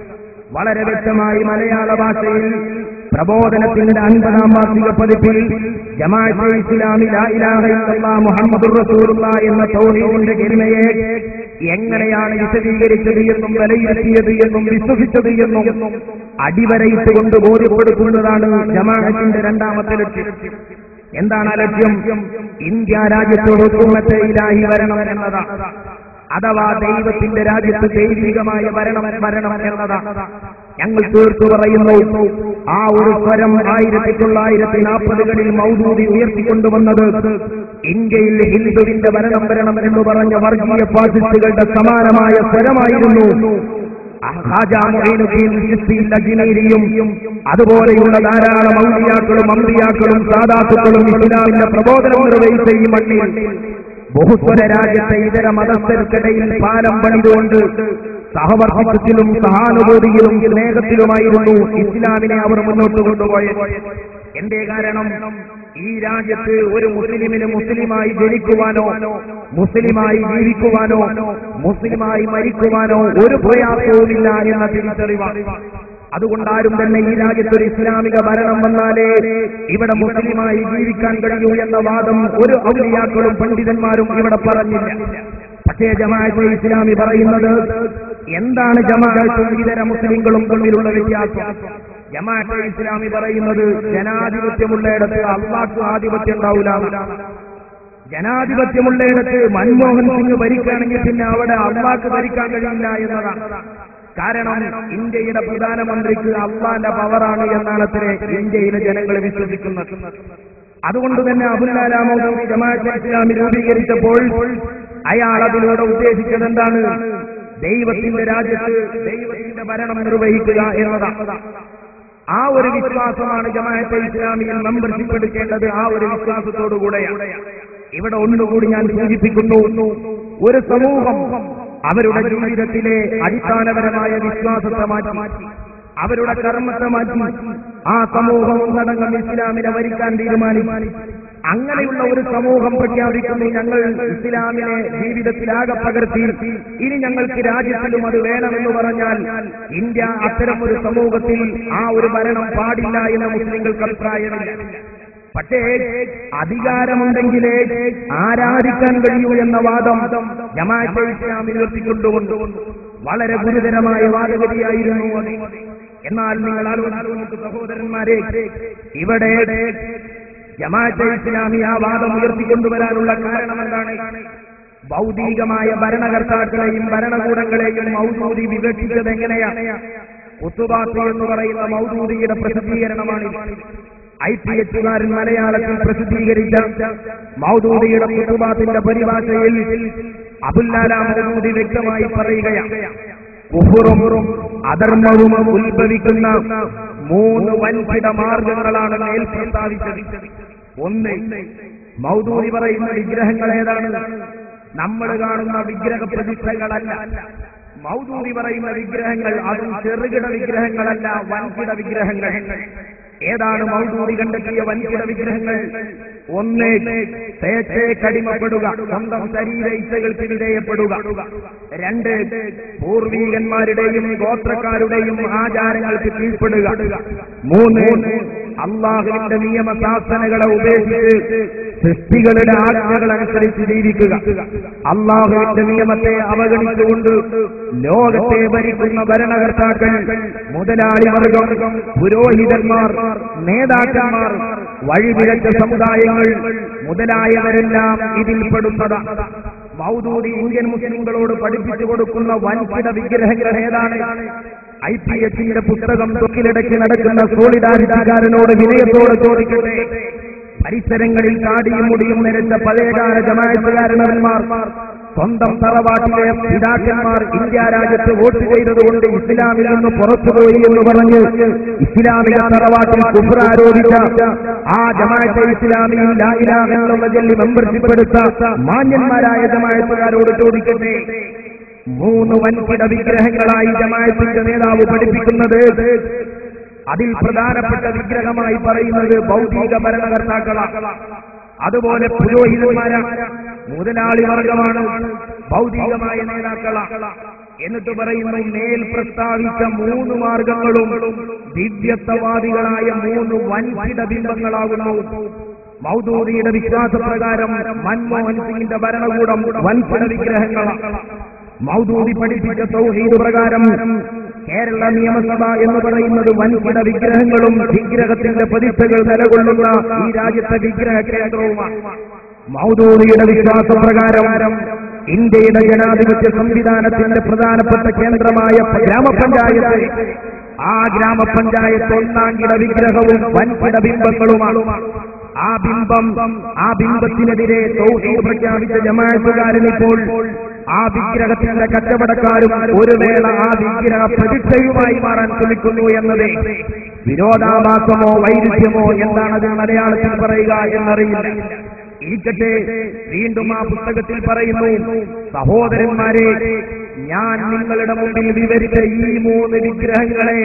വളരെ വ്യക്തമായി മലയാള ഭാഷയിൽ പ്രബോധനത്തിന്റെ അൻപതാം വാർഷിക പതിപ്പിൽ ജമാഅത്തെ ഇസ്ലാമി ലാ ഇലാഹ ഇല്ലല്ലാഹ് മുഹമ്മദുർ റസൂലുള്ളാഹ് എന്ന തൗഹീദിന്റെ കലിമയെ എങ്ങനെയാണ് വിശദീകരിച്ചത് എന്നും വിലയിരുത്തിയത് എന്നും വിശ്വസിച്ചത് എന്നും അടിവരയിട്ടുകൊണ്ട് ബോധ്യപ്പെടുത്തുന്നതാണ് ജമാഅത്തിന്റെ രണ്ടാമത്തെ ലക്ഷ്യം എന്താണ് ആ ലക്ഷ്യം ഇന്ത്യ രാജ്യത്ത് ഹുക്കൂമത്തെ ഇലാഹി വരണം എന്നതാണ് അഥവാ ദൈവത്തിന്റെ രാജ്യത്ത് ദൈവികമായ ഭരണം വരണം എന്നതാണ് ഞങ്ങൾ തീർത്തു പറയുന്നു ആ ഒരു സ്വരം ആയിരത്തി തൊള്ളായിരത്തി നാൽപ്പതുകളിൽ മൗദൂദി ഉയർത്തിക്കൊണ്ടുവന്നത് ഇന്ത്യയിൽ ഹിന്ദുവിന്റെ ഭരണം വരണം എന്ന് പറഞ്ഞ വർഗീയ ഫാസിസ്റ്റുകളുടെ സമാനമായ സ്വരമായിരുന്നു ഖാജാ മൊയ്നുദ്ദീൻ ചിസ്തി ലജ്നീരിയും അതുപോലെയുള്ള ധാരാളം ഔലിയാക്കളും അമ്പിയാക്കളും സാദാത്തുക്കളും ഇസ്ലാമിന്റെ പ്രബോധനം നിർവഹിച്ച ഈ മണ്ണിൽ ബഹുസ്വര രാജ്യത്തെ ഇതര മതസ്ഥർക്കിടയിൽ പാലം പണിതുകൊണ്ട് സഹവർത്തിത്വത്തിലും സഹാനുഭൂതിയിലും സ്നേഹത്തിലുമായിരുന്നു ഇസ്ലാമിനെ അവർ മുന്നോട്ട് കൊണ്ടുപോയത് എന്തേ കാരണം ഈ രാജ്യത്ത് ഒരു മുസ്ലിമിന് മുസ്ലിമായി ജനിക്കുവാനോ മുസ്ലിമായി ജീവിക്കുവാനോ മുസ്ലിമായി മരിക്കുവാനോ ഒരു പ്രയാസവുമില്ല എന്ന തിരിച്ചറിവാണ് അതുകൊണ്ടാരും തന്നെ ഈ രാജ്യത്തൊരു ഇസ്ലാമിക ഭരണം വന്നാലേ ഇവിടെ മുസ്ലിമായി ജീവിക്കാൻ കഴിയൂ എന്ന വാദം ഒരു ഔലിയാക്കളും പണ്ഡിതന്മാരും ഇവിടെ പറഞ്ഞില്ല പക്ഷേ ജമാഅത്തെ ഇസ്ലാമി പറയുന്നത് എന്താണ് ജമാഅത്തും ഇതര മുസ്ലിങ്ങളും തമ്മിലുള്ള വ്യത്യാസം ജമാഅത്തെ ഇസ്ലാമി പറയുന്നത് ജനാധിപത്യമുള്ളയിടത്ത് അള്ളാഹ്ക്ക് ആധിപത്യം ഉണ്ടാവില്ല ജനാധിപത്യമുള്ളയിടത്ത് മൻമോഹൻ സിംഗ് ഭരിക്കുകയാണെങ്കിൽ പിന്നെ അവിടെ അള്ളാഹ്ക്ക് ഭരിക്കാൻ കഴിയില്ല എന്നതാണ് കാരണം ഇന്ത്യയുടെ പ്രധാനമന്ത്രിക്ക് അള്ളാന്റെ പവറാണ് എന്നാണ് അത്രേ ഇന്ത്യയിലെ ജനങ്ങൾ വിശ്വസിക്കുന്നത് അതുകൊണ്ട് തന്നെ അബുല്ലാലാമോദി ജമാഅത്തെ ഇസ്ലാമി രൂപീകരിച്ചപ്പോൾ അയാൾ അതിലൂടെ ഉദ്ദേശിച്ചത് എന്താണ് ദൈവത്തിന്റെ രാജ്യത്ത് ദൈവത്തിന്റെ ഭരണം നിർവഹിക്കുക എന്നതാണ് ആ ഒരു വിശ്വാസമാണ് ജമാഅത്തെ ഇസ്ലാമിയിൽ മെമ്പർഷിപ്പ് എടുക്കേണ്ടത് ആ ഒരു വിശ്വാസത്തോടുകൂടെയാണ് ഇവിടെ ഒന്നുകൂടി ഞാൻ സൂചിപ്പിക്കുന്നു ഒരു സമൂഹം അവരുടെ ജീവിതത്തിലെ അടിസ്ഥാനപരമായ വിശ്വാസത്തെ മാറ്റി അവരുടെ കർമ്മത്തെ മാറ്റി ആ സമൂഹം ഒന്നടങ്കം ഇസ്ലാമിനെ ഭരിക്കാൻ തീരുമാനിച്ചു അങ്ങനെയുള്ള ഒരു സമൂഹം പ്രഖ്യാപിക്കുന്നു ഞങ്ങൾ ഇസ്ലാമിനെ ജീവിതത്തിലാകെ പകർത്തി ഇനി ഞങ്ങൾക്ക് രാജ്യത്തിലും അത് വേണമെന്ന് പറഞ്ഞാൽ ഇന്ത്യ അത്തരം ഒരു സമൂഹത്തിൽ ആ ഒരു ഭരണം പാടില്ല എന്ന് മുസ്ലിങ്ങൾക്ക് അഭിപ്രായമില്ല പക്ഷേ അധികാരമുണ്ടെങ്കിലേ ആരാധിക്കാൻ കഴിയൂ എന്ന വാദം ജമാഅത്തെ ഇസ്ലാം ഉയർത്തിക്കൊണ്ടുകൊണ്ട് വളരെ ഗുരുതരമായ വാദഗതിയായിരുന്നു അത് എന്നാൽ നിങ്ങൾ ആലോചിച്ചു സഹോദരന്മാരെ ഇവിടെ ജമാഅത്തെ ഇസ്ലാമി ആ വാദം ഉയർത്തിക്കൊണ്ടുവരാനുള്ള കാരണം എന്താണ് ഭൗതികമായ ഭരണകർത്താക്കളെയും ഭരണകൂടങ്ങളെയും മൗദൂദി വിവക്ഷിച്ചത് എങ്ങനെയാണ് കുത്തുബാത്ത് എന്ന് പറയുന്ന മൗദൂദിയുടെ പ്രസിദ്ധീകരണമാണ് ഐ പി എച്ചുകാരൻ മലയാളത്തിൽ പ്രസിദ്ധീകരിച്ച മൗദൂദിയുടെ കുത്തുബാത്തിന്റെ പരിഭാഷയിൽ അബുല്ലാല മൗദൂദി വ്യക്തമായി പറയുകയാണ് കുഫുറും അധർമ്മവും ഉത്ഭവിക്കുന്ന മൂന്ന് വൻകിട മാർഗങ്ങളാണ് മേൽ പ്രസ്താവിച്ചത് ഒന്ന് മൗദൂദി പറയുന്ന വിഗ്രഹങ്ങൾ ഏതാണ് നമ്മൾ കാണുന്ന വിഗ്രഹ പ്രതിഷ്ഠകളല്ല മൗദൂദി പറയുന്ന വിഗ്രഹങ്ങൾ അതും ചെറുകിട വിഗ്രഹങ്ങളല്ല വൻകിട വിഗ്രഹങ്ങൾ ഏതാണ് മൗദൂദി കണ്ടെത്തിയ വൻകിട വിഗ്രഹങ്ങൾ ഒന്ന് തേച്ചേ കടിമപ്പെടുക സ്വന്തം ശരീര ഇച്ഛകൾക്ക് വിധേയപ്പെടുക രണ്ട് പൂർവീകന്മാരുടെയും ഗോത്രക്കാരുടെയും ആചാരങ്ങൾക്ക് കീഴ്പ്പെടുക മൂന്ന് അള്ളാഹുവിന്റെ നിയമശാസനകളെ ഉപേക്ഷിച്ച് സൃഷ്ടികളുടെ ആജ്ഞകളനുസരിച്ച് ജീവിക്കുക അള്ളാഹുവിന്റെ നിയമത്തെ അവഗണിച്ചുകൊണ്ട് ലോകത്തെ ഭരിക്കുന്ന ഭരണകർത്താക്കൾ മുതലാളി വർഗം പുരോഹിതന്മാർ നേതാക്കന്മാർ വഴിപിഴച്ച സമുദായങ്ങൾ മുതലായവരെല്ലാം ഇതിൽപ്പെടുന്നതാണ് മൗദൂദി ഇന്ത്യൻ മുസ്ലിങ്ങളോട് പഠിപ്പിച്ചു കൊടുക്കുന്ന വൻകിട വിഗ്രഹങ്ങൾ ഏതാണ് ഐ പി എച്ചിന്റെ പുസ്തകം തൊക്കിലിടയ്ക്ക് നടക്കുന്ന സോളിഡാരിറ്റിക്കാരനോട് വിനയത്തോട് ചോദിക്കട്ടെ പരിസരങ്ങളിൽ താടിയും മുടിയും നിരച്ച പഴയകാല ജമായത്തുകാരന്മാർ സ്വന്തം തറവാട്ടിലെ പിതാക്കന്മാർ ഇന്ത്യ രാജ്യത്ത് വോട്ട് ചെയ്തതുകൊണ്ട് ഇസ്ലാമിൽ നിന്ന് പുറത്തുപോയി എന്ന് പറഞ്ഞ് ഇസ്ലാമിക തറവാട്ടിൽ കുഫർ ആരോപിച്ച ആ ജമാഅത്തെ ഇസ്ലാമിയും ലായിലാഹെന്നുള്ള ചൊല്ലി മെമ്പർഷിപ്പ് എടുത്ത മാന്യന്മാരായ ജമായത്തുകാരോട് ചോദിക്കട്ടെ മൂന്ന് വൻകിട വിഗ്രഹങ്ങളായി ജമായത്തിന്റെ നേതാവ് പഠിപ്പിക്കുന്നത് അതിൽ പ്രധാനപ്പെട്ട വിഗ്രഹമായി പറയുന്നത് ഭൗതിക ഭരണകർത്താക്കളാണ് അതുപോലെ പുരോഹിതന്മാരാണ് മുതലാളി വർഗമാണ് ഭൗതികമായ നേതാക്കളാണ് എന്നിട്ട് പറയുന്നു മേൽ പ്രസ്താവിച്ച മൂന്ന് മാർഗങ്ങളും ദിവ്യത്വവാദികളായ മൂന്ന് വൻകിട ബിംബങ്ങളാകുന്നു മൗദൂദിയുടെ വിശ്വാസപ്രകാരം മൻമോഹൻ സിംഗിന്റെ ഭരണകൂടം വൻകിട വിഗ്രഹങ്ങളാണ് മൗദൂദി പഠിപ്പിച്ച സൗഹീദ് പ്രകാരം കേരള നിയമസഭ എന്ന് പറയുന്നത് വൻകിട വിഗ്രഹങ്ങളും വിഗ്രഹത്തിന്റെ പ്രതിഷ്ഠകൾ നിലകൊള്ളുന്ന ഈ രാജ്യത്തെ വിഗ്രഹ കേന്ദ്രവുമാണ് മൗദൂദിയുടെ വിശ്വാസപ്രകാരം ഇന്ത്യയുടെ ജനാധിപത്യ സംവിധാനത്തിന്റെ പ്രധാനപ്പെട്ട കേന്ദ്രമായ ഗ്രാമപഞ്ചായത്ത് ആ ഗ്രാമപഞ്ചായത്ത് ഒന്നാം കിട വിഗ്രഹവും വൻകിട ബിംബങ്ങളുമാണ് ആ ബിംബം ആ ബിംബത്തിനെതിരെ തൗഹീദ് പ്രഖ്യാപിച്ച ജമാഅത്തുകാരൻ ഇപ്പോൾ ആ വിഗ്രഹത്തിന്റെ കച്ചവടക്കാരും ഒരു വേള ആ വിഗ്രഹ പ്രതിഷ്ഠയുമായി മാറാൻ ശ്രമിക്കുന്നു എന്നത് വിരോധാഭാസമോ വൈരുദ്ധ്യമോ എന്താണത് മലയാളത്തിൽ പറയുക എന്നറിയില്ല ഇരിക്കട്ടെ വീണ്ടും ആ പുസ്തകത്തിൽ പറയുന്നു സഹോദരന്മാരെ ഞാൻ നിങ്ങളുടെ മുമ്പിൽ വിവരിച്ച ഈ മൂന്ന് വിഗ്രഹങ്ങളെ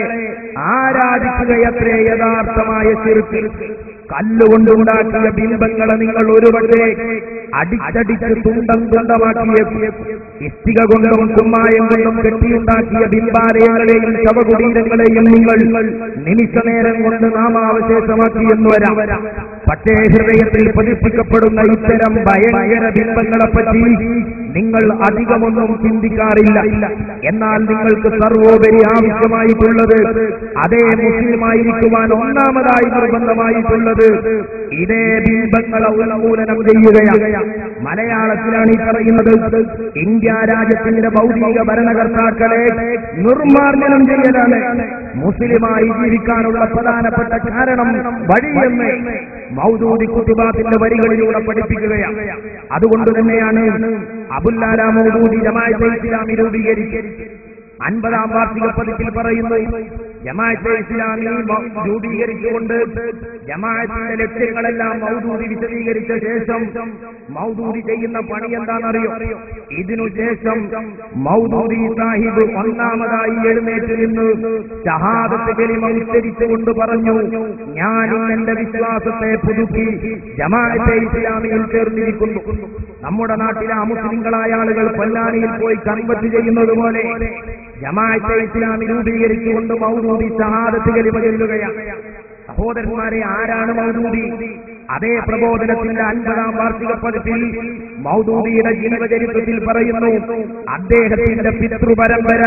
ആരാധിക്കുകയത്രേ യഥാർത്ഥമായ ചെറുക്കിൽ കല്ലുകൊണ്ടുണ്ടാക്കിയ ബിംബങ്ങളെ നിങ്ങൾ ഒരുപക്ഷെ അടിച്ചടിച്ച് തുണ്ടം തുണ്ടമാക്കിയ ഇഷ്ടിക കൊണ്ടും കുമ്മായം കൊണ്ടും കെട്ടിയുണ്ടാക്കിയ ബിംബാലയങ്ങളെയും ശവകുടീരങ്ങളെയും നിങ്ങൾ നിമിഷനേരം കൊണ്ട് നാമാവശേഷമാക്കി എന്ന് വരാം പക്ഷേ ഹൃദയത്തിൽ പതിപ്പിക്കപ്പെടുന്ന ഇത്തരം ഭയങ്കര ബിംബങ്ങളെപ്പറ്റി നിങ്ങൾ അധികമൊന്നും ചിന്തിക്കാറില്ല എന്നാൽ നിങ്ങൾക്ക് സർവോപരി ആവശ്യമായിട്ടുള്ളത് അതേ മുസ്ലിമായിരിക്കുവാൻ ഒന്നാമതായി നിർബന്ധമായിട്ടുള്ളത് ഇതേ ബിംബങ്ങളെ ഉന്മൂലനം ചെയ്യുകയാണ് മലയാളത്തിലാണ് ഈ പറയുന്നത് ഇന്ത്യ രാജ്യത്തിന്റെ ഭൗതിക ഭരണകർത്താക്കളെ നിർമ്മാർജ്ജനം ചെയ്യലാണ് മുസ്ലിമായി ജീവിക്കാനുള്ള പ്രധാനപ്പെട്ട കാരണം വഴിയെന്ന് മൗദൂദി കുത്തുബാത്തിന്റെ വരികളിലൂടെ പഠിപ്പിക്കുകയാണ് അതുകൊണ്ട് തന്നെയാണ് അബുല്ലാല മൗദൂദി ജമാഅത്തെ ഇസ്ലാമി രൂപീകരിച്ചത് അൻപതാം വാർഷിക പതിപ്പിൽ പറയുന്നു ജമാഅത്തെ ഇസ്ലാമി മ- രൂപീകരിച്ചുകൊണ്ട് ജമാഅത്തിന്റെ ലക്ഷ്യങ്ങളെല്ലാം മൗദൂദി വിശദീകരിച്ച ശേഷം മൗദൂദി ചെയ്യുന്ന പണി എന്താണെന്നറിയോ ഇതിനു ശേഷം മൗദൂദി സാഹിബ് ഒന്നാമതായി എഴുന്നേറ്റ് നിന്ന് ഷഹാദത്ത് കലിമ ഉച്ചരിച്ചുകൊണ്ട് പറഞ്ഞു ഞാൻ ഇന്ന് എന്റെ വിശ്വാസത്തെ പുതുക്കി ജമാഅത്തെ ഇസ്ലാമിയിൽ ചേർന്നിരിക്കുന്നു നമ്മുടെ നാട്ടിലെ അമുസ്ലിങ്ങളായ ആളുകൾ പൊന്നാനിയിൽ പോയി കൺവെർട്ട് ചെയ്യുന്നത് പോലെ ജമാഅത്തെ ഇസ്ലാമി രൂപീകരിച്ചുകൊണ്ട് മൗദൂദി ഷഹാദത്ത് കലിമ ചൊല്ലുകയാണ് സഹോദരന്മാരെ ആരാണ് മൗദൂദി അതേ പ്രബോധനത്തിന്റെ അൻപതാം വാർഷിക പതിപ്പിൽ മൗദൂദിയുടെ ജീവചരിത്രത്തിൽ പറയുന്നു അദ്ദേഹത്തിന്റെ പിതൃപരമ്പര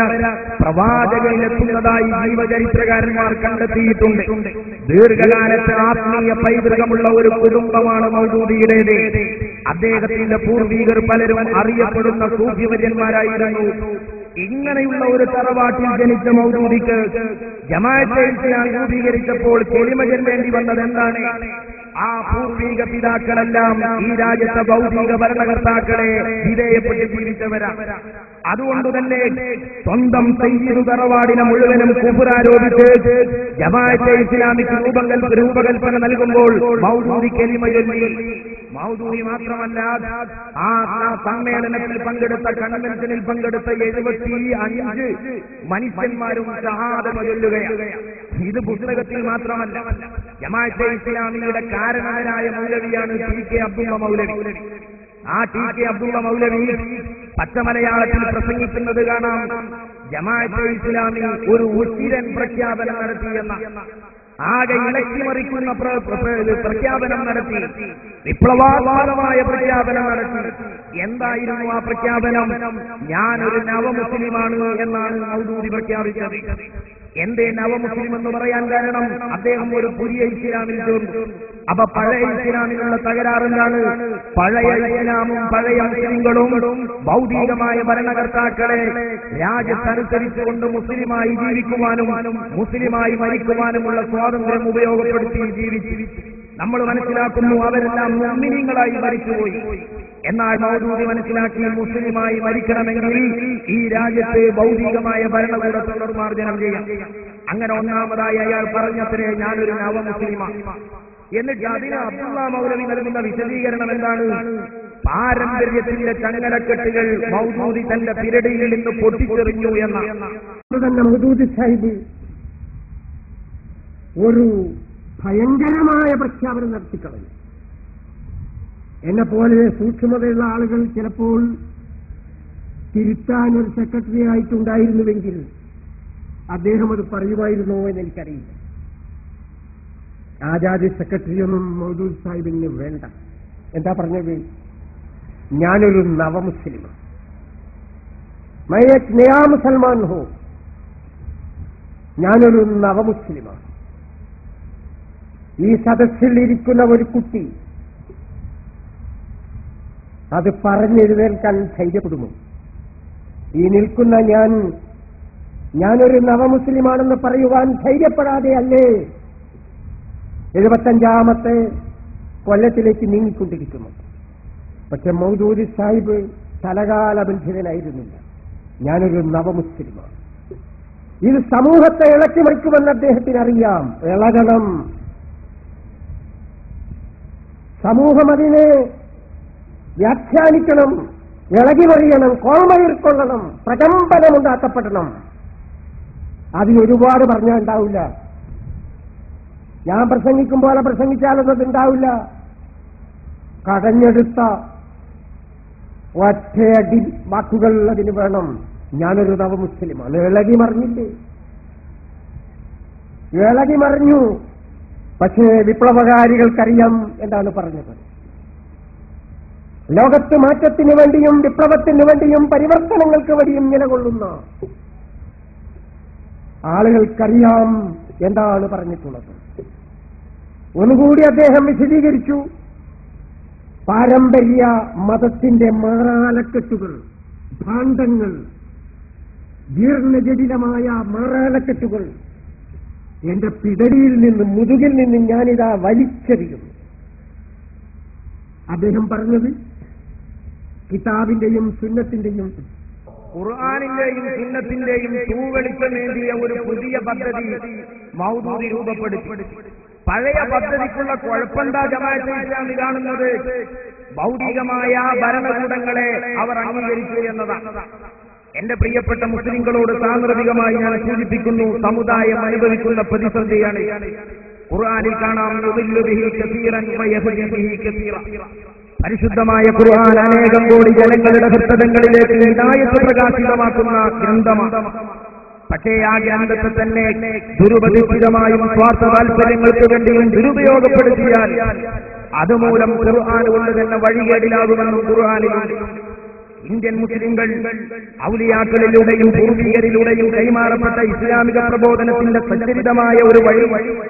പ്രവാചകനിലെത്തുന്നതായി ജീവചരിത്രകാരന്മാർ കണ്ടെത്തിയിട്ടുണ്ട് ദീർഘകാലത്ത് ആത്മീയ പൈതൃകമുള്ള ഒരു കുടുംബമാണ് മൗദൂദിയുടേത് അദ്ദേഹത്തിന്റെ പൂർവികർ പലരും അറിയപ്പെടുന്ന സൂഫിവര്യന്മാരായിരുന്നു ഇങ്ങനെയുള്ള ഒരു തറവാട്ടിൽ ജനിച്ച മൗദൂദിക്ക് ജമാഅത്തെ ഇസ്ലാം രൂപീകരിച്ചപ്പോൾ കെളിമ ചെല്ലേണ്ടി വന്നത് എന്താണ് ആ പൂർവിക പിതാക്കളെല്ലാം ഈ രാജ്യത്തെ ഭൗതിക ഭരണകർത്താക്കളെ വിധേയപ്പെട്ട് ജീവിച്ചവരാണ് അതുകൊണ്ട് തന്നെ സ്വന്തം സയ്യിദ് തറവാടിനെ മുഴുവനും കുഫുരാരോപിച്ച് ജമാഅത്തെ ഇസ്ലാമിക്ക് രൂപകൽപ്പ രൂപകൽപ്പന നൽകുമ്പോൾ മൗദൂദി കെലിമ ചൊല്ലി മൗദൂദി മാത്രമല്ല ആ ആ സമ്മേളനത്തിൽ പങ്കെടുത്ത കൺവെൻഷനിൽ പങ്കെടുത്ത എഴുപത്തി അഞ്ച് മനുഷ്യന്മാരും ഷഹാദമ ചൊല്ലുകയാണ് ഇത് പുസ്തകത്തിൽ മാത്രമല്ല ജമാഅത്തെ ഇസ്ലാമിയുടെ കാരണവരായ മൗലവിയാണ് ടി കെ അബ്ദുള്ള മൗലവി ആ ടി കെ അബ്ദുള്ള മൗലവി പച്ചമലയാളത്തിൽ പ്രസംഗിക്കുന്നത് കാണാം ജമാഅത്തെ ഇസ്ലാമി ഒരു ഉച്ചിരൻ പ്രഖ്യാപനം നടത്തിയെന്ന ആകെ ഇളക്കിമറിക്കുന്ന പ്ര- പ്ര- പ്രഖ്യാപനം നടത്തി വിപ്ലവാത്മകമായ പ്രഖ്യാപനം നടത്തി എന്തായിരുന്നു ആ പ്രഖ്യാപനം ഞാനൊരു നവമുസ്ലിമാണ് എന്നാണ് മൗദൂദി പ്രഖ്യാപിച്ചത് എന്തേ നവമുസ്ലിം എന്ന് പറയാൻ കാരണം അദ്ദേഹം ഒരു പുതിയ ഇസ്ലാമിൽ ചേർന്നു അപ്പൊ പഴയ ഇസ്ലാമിനുള്ള തകരാറെന്താണ് പഴയ ഇസ്ലാമും പഴയ മുസ്ലിങ്ങളും ഭൗതികമായ ഭരണകർത്താക്കളെ രാജ്യത്തനുസരിച്ചുകൊണ്ട് മുസ്ലിമായി ജീവിക്കുവാനും മുസ്ലിമായി മരിക്കുവാനുമുള്ള സ്വാതന്ത്ര്യം ഉപയോഗപ്പെടുത്തി ജീവിച്ചു നമ്മൾ മനസ്സിലാക്കുന്നു അവരെല്ലാം മുസ്ലിങ്ങളായി മരിച്ചുപോയി എന്നാൽ മൗദൂദി മനസ്സിലാക്കി മുസ്ലിമായി മരിക്കണമെങ്കിൽ ഈ രാജ്യത്ത് ഭൗതികമായ ഭരണകൂടത്തെ നിർമ്മാർജ്ജനം ചെയ്യാം അങ്ങനെ ഒന്നാമതായി അയാൾ പറഞ്ഞത്രേ ഞാനൊരു നവമുസ്ലിമാണ് എന്നിട്ട് അതിന് അബ്ദുള്ള മൗലവി നൽകുന്ന വിശദീകരണം എന്താണ് പാരമ്പര്യത്തിന്റെ ചങ്ങലക്കെട്ടുകൾ മൗദൂദി തന്റെ പിരടിയിൽ നിന്ന് പൊട്ടിച്ചെറിഞ്ഞു എന്ന അത് തന്നെ മഹദൂദ് സാഹിബ് ഒരു ഭയങ്കരമായ പ്രഖ്യാപനം നടത്തിക്കളഞ്ഞു എന്നെ പോലെ സൂക്ഷ്മതയുള്ള ആളുകൾ ചിലപ്പോൾ തിരുത്താൻ ഒരു സെക്രട്ടറി ആയിട്ടുണ്ടായിരുന്നുവെങ്കിൽ അദ്ദേഹം അത് പറയുമായിരുന്നോ എന്ന് എനിക്കറിയില്ല ആജാദി സെക്രട്ടറിയൊന്നും മൗദൂദ് സാഹിബിന് വേണ്ട എന്താ പറഞ്ഞത് ഞാനൊരു നവമുസ്ലിമാണ് മൈ എക് നയാ മുസൽമാൻ ഹോ ഞാനൊരു നവമുസ്ലിമാണ് ഈ സദസ്സിൽ ഇരിക്കുന്ന ഒരു കുട്ടി അത് പറഞ്ഞെഴുന്നേൽക്കാൻ ധൈര്യപ്പെടുമോ ഈ നിൽക്കുന്ന ഞാൻ ഞാനൊരു നവമുസ്ലിമാണെന്ന് പറയുവാൻ ധൈര്യപ്പെടാതെ അല്ലേ എഴുപത്തഞ്ചാമത്തെ കൊല്ലത്തിലേക്ക് നീങ്ങിക്കൊണ്ടിരിക്കുന്നു പക്ഷെ മൗദൂദി സാഹിബ് തലകാലബന്ധിതനായിരുന്നില്ല ഞാനൊരു നവമുസ്ലിമാണ് ഇത് സമൂഹത്തെ ഇളക്കി മറിക്കുമെന്ന് അദ്ദേഹത്തിന് അറിയാം ഇളകണം സമൂഹം അതിനെ വ്യാഖ്യാനിക്കണം ഇളകി മറിയണം കോമയിർക്കൊള്ളണം പ്രകമ്പനമുണ്ടാക്കപ്പെടണം അതിന് ഒരുപാട് പറഞ്ഞാൽ ഉണ്ടാവില്ല ഞാൻ പ്രസംഗിക്കും പോലെ പ്രസംഗിച്ചാലൊന്നും അത് ഉണ്ടാവില്ല കടഞ്ഞെടുത്ത ഒറ്റയടി വാക്കുകൾ അതിന് വേണം ഞാനൊരു നവമുസ്ലിമാണ് ഇളകി മറിഞ്ഞില്ലേ ഇളകി മറിഞ്ഞു പക്ഷേ വിപ്ലവകാരികൾക്കറിയാം എന്താണ് പറഞ്ഞത് ലോകത്ത് മാറ്റത്തിന് വേണ്ടിയും വിപ്ലവത്തിന് വേണ്ടിയും പരിവർത്തനങ്ങൾക്ക് വേണ്ടിയും നിലകൊള്ളുന്ന ആളുകൾക്കറിയാം എന്താണ് പറഞ്ഞിട്ടുള്ളത് ഒന്നുകൂടി അദ്ദേഹം വിശദീകരിച്ചു പാരമ്പര്യ മതത്തിന്റെ മാറാലക്കെട്ടുകൾ ഭാണ്ഡങ്ങൾ ജീർണജടിലമായ മാറാലക്കെട്ടുകൾ എന്റെ പിടരിയിൽ നിന്ന് മുതുകിൽ നിന്ന് ഞാനിതാ വലിച്ചെറിയുന്നു അദ്ദേഹം പറഞ്ഞത് കിതാബിന്റെയും സുന്നത്തിന്റെയും ഖുർആാനിന്റെയും ചിഹ്നത്തിന്റെയും തൂവെളിച്ചം നേടിയ ഒരു പുതിയ പദ്ധതി മൗദൂദി രൂപപ്പെടുത്തി പഴയ പദ്ധതിക്കുള്ള കുഴപ്പമെന്താ ജമാഅത്തെ ഇസ്ലാമി കാണുന്നത് ഭൗതികമായ ഭരണകൂടങ്ങളെ അവർ അംഗീകരിച്ചു എന്നതാണ് എന്റെ പ്രിയപ്പെട്ട മുസ്ലിങ്ങളോട് സാന്ദർഭികമായി ഞാൻ സൂചിപ്പിക്കുന്നു സമുദായം അനുഭവിക്കുന്ന പ്രതിസന്ധിയാണ് ഖുർആനിൽ കാണാം യുദില്ലു ബിഹി കസീറൻ വയഹ്ദി ബിഹി കസീറ. പരിശുദ്ധമായ ഖുർആൻ അനേകം കോടി ജനങ്ങളുടെ ഹൃദയങ്ങളിലേക്ക് ഹിദായത്ത് പ്രകാശിതമാക്കുന്ന ഗ്രന്ഥമാണ് പക്ഷേ ആ ഗ്രന്ഥത്തെ തന്നെ ദുരുപതിഷ്ഠിതമായും സ്വാർത്ഥ താല്പര്യങ്ങൾക്ക് വേണ്ടിയും ദുരുപയോഗപ്പെടുത്തിയാൽ അതുമൂലം ഖുർആൻ കൊണ്ട് തന്നെ വഴികേടിലാകുമെന്നും ഖുർആാനിലുണ്ട് ഇന്ത്യൻ മുസ്ലിങ്ങൾ ഔലിയാക്കളിലൂടെയും പൂർവികരിലൂടെയും കൈമാറപ്പെട്ട ഇസ്ലാമിക പ്രബോധനത്തിന്റെ സച്ചരിതമായ ഒരു വഴി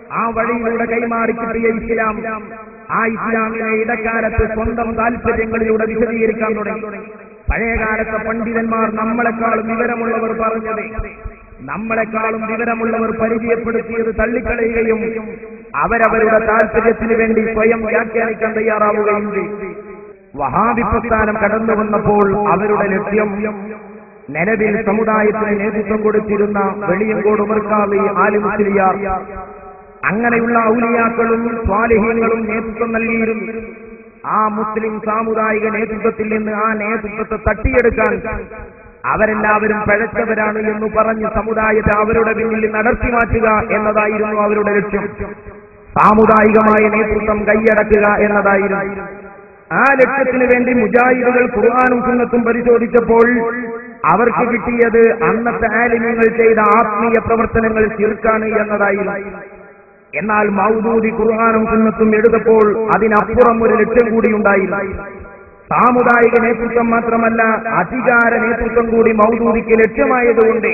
ആ വഴിയിലൂടെ കൈമാറി കിട്ടിയ ഇസ്ലാം ആ ഇസ്ലാമിനെ ഇടക്കാലത്ത് സ്വന്തം താല്പര്യങ്ങളിലൂടെ വിശദീകരിക്കാൻ തുടങ്ങി പഴയകാലത്തെ പണ്ഡിതന്മാർ നമ്മളെക്കാളും വിവരമുള്ളവർ പറഞ്ഞത് നമ്മളെക്കാളും വിവരമുള്ളവർ പരിചയപ്പെടുത്തിയത് തള്ളിക്കളയുകയും അവരവരുടെ താല്പര്യത്തിന് വേണ്ടി സ്വയം വ്യാഖ്യാനിക്കാൻ തയ്യാറാവുകയും ചെയ്തു വഹാബി പ്രസ്ഥാനം കടന്നു വന്നപ്പോൾ അവരുടെ ലക്ഷ്യം നിലവിൽ സമുദായത്തിന് നേതൃത്വം കൊടുത്തിരുന്ന വെളിയങ്കോട് ഉമർക്കാവി ആലിമുസ്ലിയാർ അങ്ങനെയുള്ള ഔലിയാക്കളും സ്വാലിഹീങ്ങളും നേതൃത്വം നൽകിയിരുന്നു ആ മുസ്ലിം സാമുദായിക നേതൃത്വത്തിൽ നിന്ന് ആ നേതൃത്വത്തെ തട്ടിയെടുക്കാൻ അവരെല്ലാവരും പഴച്ചവരാണ് എന്ന് പറഞ്ഞ് സമുദായത്തെ അവരുടെ പിന്നിൽ നടത്തി മാറ്റുക എന്നതായിരുന്നു അവരുടെ ലക്ഷ്യം സാമുദായികമായ നേതൃത്വം കൈയടക്കുക എന്നതായിരുന്നു ആ ലക്ഷ്യത്തിന് വേണ്ടി മുജാഹിദുകൾ ഖുർആാനും സുന്നത്തും പരിശോധിച്ചപ്പോൾ അവർക്ക് കിട്ടിയത് അന്നത്തെ ആലിമ്യങ്ങൾ ചെയ്ത ആത്മീയ പ്രവർത്തനങ്ങൾ ചീർക്കാണ് എന്നതായിരുന്നു എന്നാൽ മൗദൂദി ഖുർആാനും സുന്നത്തും എടുത്തപ്പോൾ അതിനപ്പുറം ഒരു ലക്ഷ്യം കൂടിയുണ്ടായിരുന്നു സാമുദായിക നേതൃത്വം മാത്രമല്ല അധികാര നേതൃത്വം കൂടി മൗദൂദിക്ക് ലക്ഷ്യമായതുകൊണ്ട്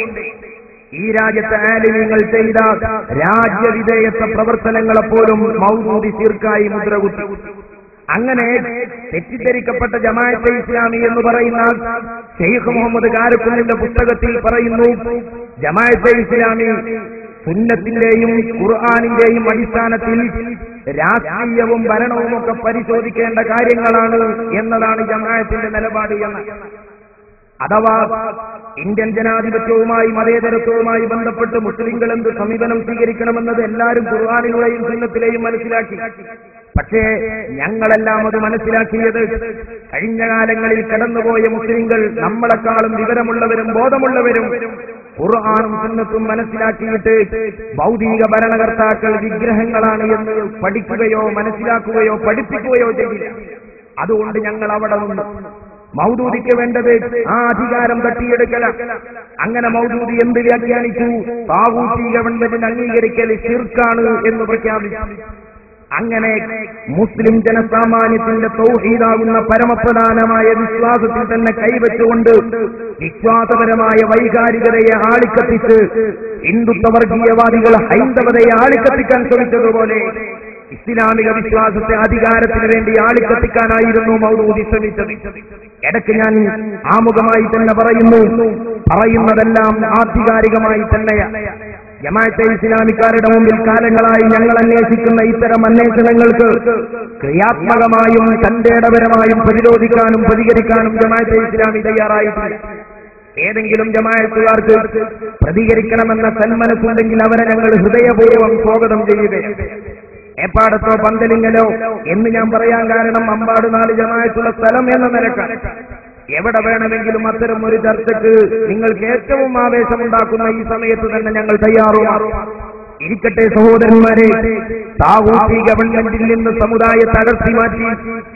ഈ രാജ്യത്തെ ആലിമ്യങ്ങൾ ചെയ്ത രാജ്യവിധേയത്വ പ്രവർത്തനങ്ങളെപ്പോലും മൗദൂദി ചീർക്കായി മുദ്രകുത്തി അങ്ങനെ തെറ്റിദ്ധരിക്കപ്പെട്ട ജമാഅത്തെ ഇസ്ലാമി എന്ന് പറയുന്ന ഷെയ്ഖ് മുഹമ്മദ് കാരക്കുന്നിന്റെ പുസ്തകത്തിൽ പറയുന്നു ജമാഅത്തെ ഇസ്ലാമി സുന്നത്തിന്റെയും ഖുർആാനിന്റെയും അടിസ്ഥാനത്തിൽ രാഷ്ട്രീയവും ഭരണവും ഒക്കെ പരിശോധിക്കേണ്ട കാര്യങ്ങളാണ് എന്നതാണ് ജമാഅത്തിന്റെ നിലപാട് എന്ന് അഥവാ ഇന്ത്യൻ ജനാധിപത്യവുമായി മതേതരത്വവുമായി ബന്ധപ്പെട്ട് മുസ്ലിങ്ങൾ എന്ത് സമീപനം സ്വീകരിക്കണമെന്നത് എല്ലാവരും ഖുർആാനിലൂടെയും സുന്നത്തിലെയും മനസ്സിലാക്കി പക്ഷേ ഞങ്ങളെല്ലാം അത് മനസ്സിലാക്കിയത് കഴിഞ്ഞ കാലങ്ങളിൽ കടന്നുപോയ മുസ്ലിങ്ങൾ നമ്മളെക്കാളും വിവരമുള്ളവരും ബോധമുള്ളവരും ഖുർആാനും സുന്നത്തും മനസ്സിലാക്കിയിട്ട് ഭൗതിക ഭരണകർത്താക്കൾ വിഗ്രഹങ്ങളാണ് എന്ന് പഠിക്കുകയോ മനസ്സിലാക്കുകയോ പഠിപ്പിക്കുകയോ ചെയ്തില്ല അതുകൊണ്ട് ഞങ്ങൾ അവിടെ നിന്ന് മൗദൂദിക്ക് വേണ്ടത് ആ അധികാരം തട്ടിയെടുക്കല അങ്ങനെ മൗദൂദി എന്ത് വ്യാഖ്യാനിച്ചു താവൂത്തി ഗവൺമെന്റിന് അംഗീകരിക്കൽ ശിർക്കാണ് എന്ന് പ്രഖ്യാപിച്ചു അങ്ങനെ മുസ്ലിം ജനസാമാന്യത്തിന്റെ തൗഹീദാകുന്ന പരമപ്രധാനമായ വിശ്വാസത്തിൽ തന്നെ കൈവച്ചുകൊണ്ട് വിശ്വാസപരമായ വൈകാരികതയെ ആളിക്കത്തിച്ച് ഹിന്ദുത്വ വർഗീയവാദികൾ ഹൈന്ദവതയെ ആളിക്കത്തിക്കാൻ ശ്രമിച്ചതുപോലെ ഇസ്ലാമിക വിശ്വാസത്തെ അധികാരത്തിന് വേണ്ടി ആളിക്കത്തിക്കാനായിരുന്നു മൗദൂദി ശ്രമിച്ചത് ഇടയ്ക്ക് ഞാൻ ആമുഖമായി തന്നെ പറയുന്നു പറയുന്നതെല്ലാം ആധികാരികമായി തന്നെയാണ് ജമാഅത്തെ ഇസ്ലാമിക്കാരുടെ മുമ്പിൽ കാലങ്ങളായി ഞങ്ങൾ അന്വേഷിക്കുന്ന ഇത്തരം അന്വേഷണങ്ങൾക്ക് ക്രിയാത്മകമായും തന്റേടപരമായും പ്രതിരോധിക്കാനും പ്രതികരിക്കാനും ജമാഅത്തെ ഇസ്ലാമി തയ്യാറായിട്ടില്ല ഏതെങ്കിലും ജമാഅത്തുകാർക്ക് പ്രതികരിക്കണമെന്ന സന്മനസ്സുണ്ടെങ്കിൽ അവരെ ഞങ്ങൾ ഹൃദയപൂർവ്വം സ്വാഗതം ചെയ്യുകയാണ് ഏപ്പാടത്തോ പന്തലിങ്ങലോ എന്ന് ഞാൻ പറയാൻ കാരണം അമ്പാട് നാല് ജമാഅത്തുള്ള സ്ഥലം എന്ന നിലക്കാണ് എവിടെ വേണമെങ്കിലും അത്തരം ഒരു ചർച്ചയ്ക്ക് നിങ്ങൾക്ക് ഏറ്റവും ആവേശമുണ്ടാക്കുന്ന ഈ സമയത്ത് തന്നെ ഞങ്ങൾ തയ്യാറുമാണ് ഇരിക്കട്ടെ സഹോദരന്മാരെ താവൂത്തി ഗവൺമെന്റിൽ നിന്ന് സമുദായത്തെ അടർത്തി മാറ്റി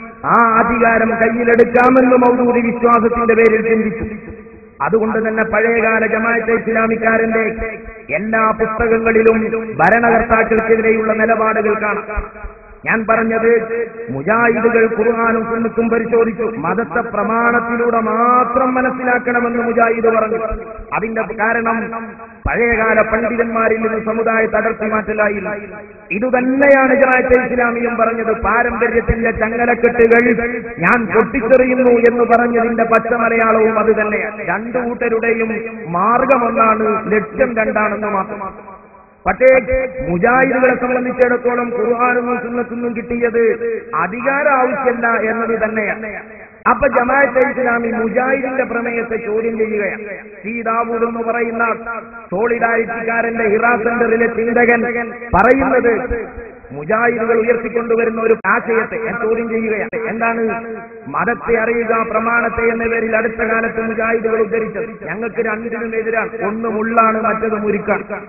ആ അധികാരം കയ്യിലെടുക്കാമെന്ന് മൗദൂദി വിശ്വാസത്തിന്റെ പേരിൽ ചിന്തിച്ചു അതുകൊണ്ട് തന്നെ പഴയകാല ജമാഅത്തെ ഇസ്ലാമിക്കാരന്റെ എല്ലാ പുസ്തകങ്ങളിലും ഭരണകർത്താക്കൾക്കെതിരെയുള്ള നിലപാടുകൾ കാണാം ഞാൻ പറഞ്ഞത് മുജാഹിദുകൾ ഖുർആാനും സുന്നത്തും പരിശോധിച്ചു മതത്തെ പ്രമാണത്തിലൂടെ മാത്രം മനസ്സിലാക്കണമെന്ന് മുജാഹിദ് പറഞ്ഞു അതിന്റെ കാരണം പഴയകാല പണ്ഡിതന്മാരിൽ നിന്ന് സമുദായത്തെ അടർത്തി മാറ്റലായില്ല ഇതുതന്നെയാണ് ജമാഅത്തെ ഇസ്ലാമിയും പറഞ്ഞത് പാരമ്പര്യത്തിന്റെ ചങ്ങലക്കെട്ടുകൾ ഞാൻ പൊട്ടിത്തെറിയുന്നു എന്ന് പറഞ്ഞതിന്റെ പച്ച മലയാളവും അത് തന്നെയാണ് രണ്ടു കൂട്ടരുടെയും മാർഗമൊന്നാണ് ലക്ഷ്യം രണ്ടാണെന്ന് മാത്രം പക്ഷേ മുജാഹിദുകളെ സംബന്ധിച്ചിടത്തോളം ഖുർആാനും സുന്നത്തുനിന്നും കിട്ടിയത് അധികാര ആവശ്യമല്ല എന്നത് തന്നെയാണ് അപ്പൊ ജമാഅത്തെ ഇസ്ലാമി മുജാഹിദിന്റെ പ്രമേയത്തെ ചോദ്യം ചെയ്യുകയാണ് സീതാവൂർ എന്ന് പറയുന്ന സോളിഡാരിറ്റിക്കാരന്റെ ഹിറാ സെന്ററിലെ ചിന്തകൻ പറയുന്നത് മുജാഹിദുകൾ ഉയർത്തിക്കൊണ്ടുവരുന്ന ഒരു ആശയത്തെ ഞാൻ ചോദ്യം ചെയ്യുകയാണ് എന്താണ് മതത്തെ അറിയുക പ്രമാണത്തെ എന്ന പേരിൽ അടുത്ത കാലത്ത് മുജാഹിദുകൾ ഉദ്ധരിച്ചത് ഞങ്ങൾക്ക് രണ്ടിനും എതിരാണ് ഒന്ന് മുള്ളാണ് മറ്റത് മുരുക്കാണ്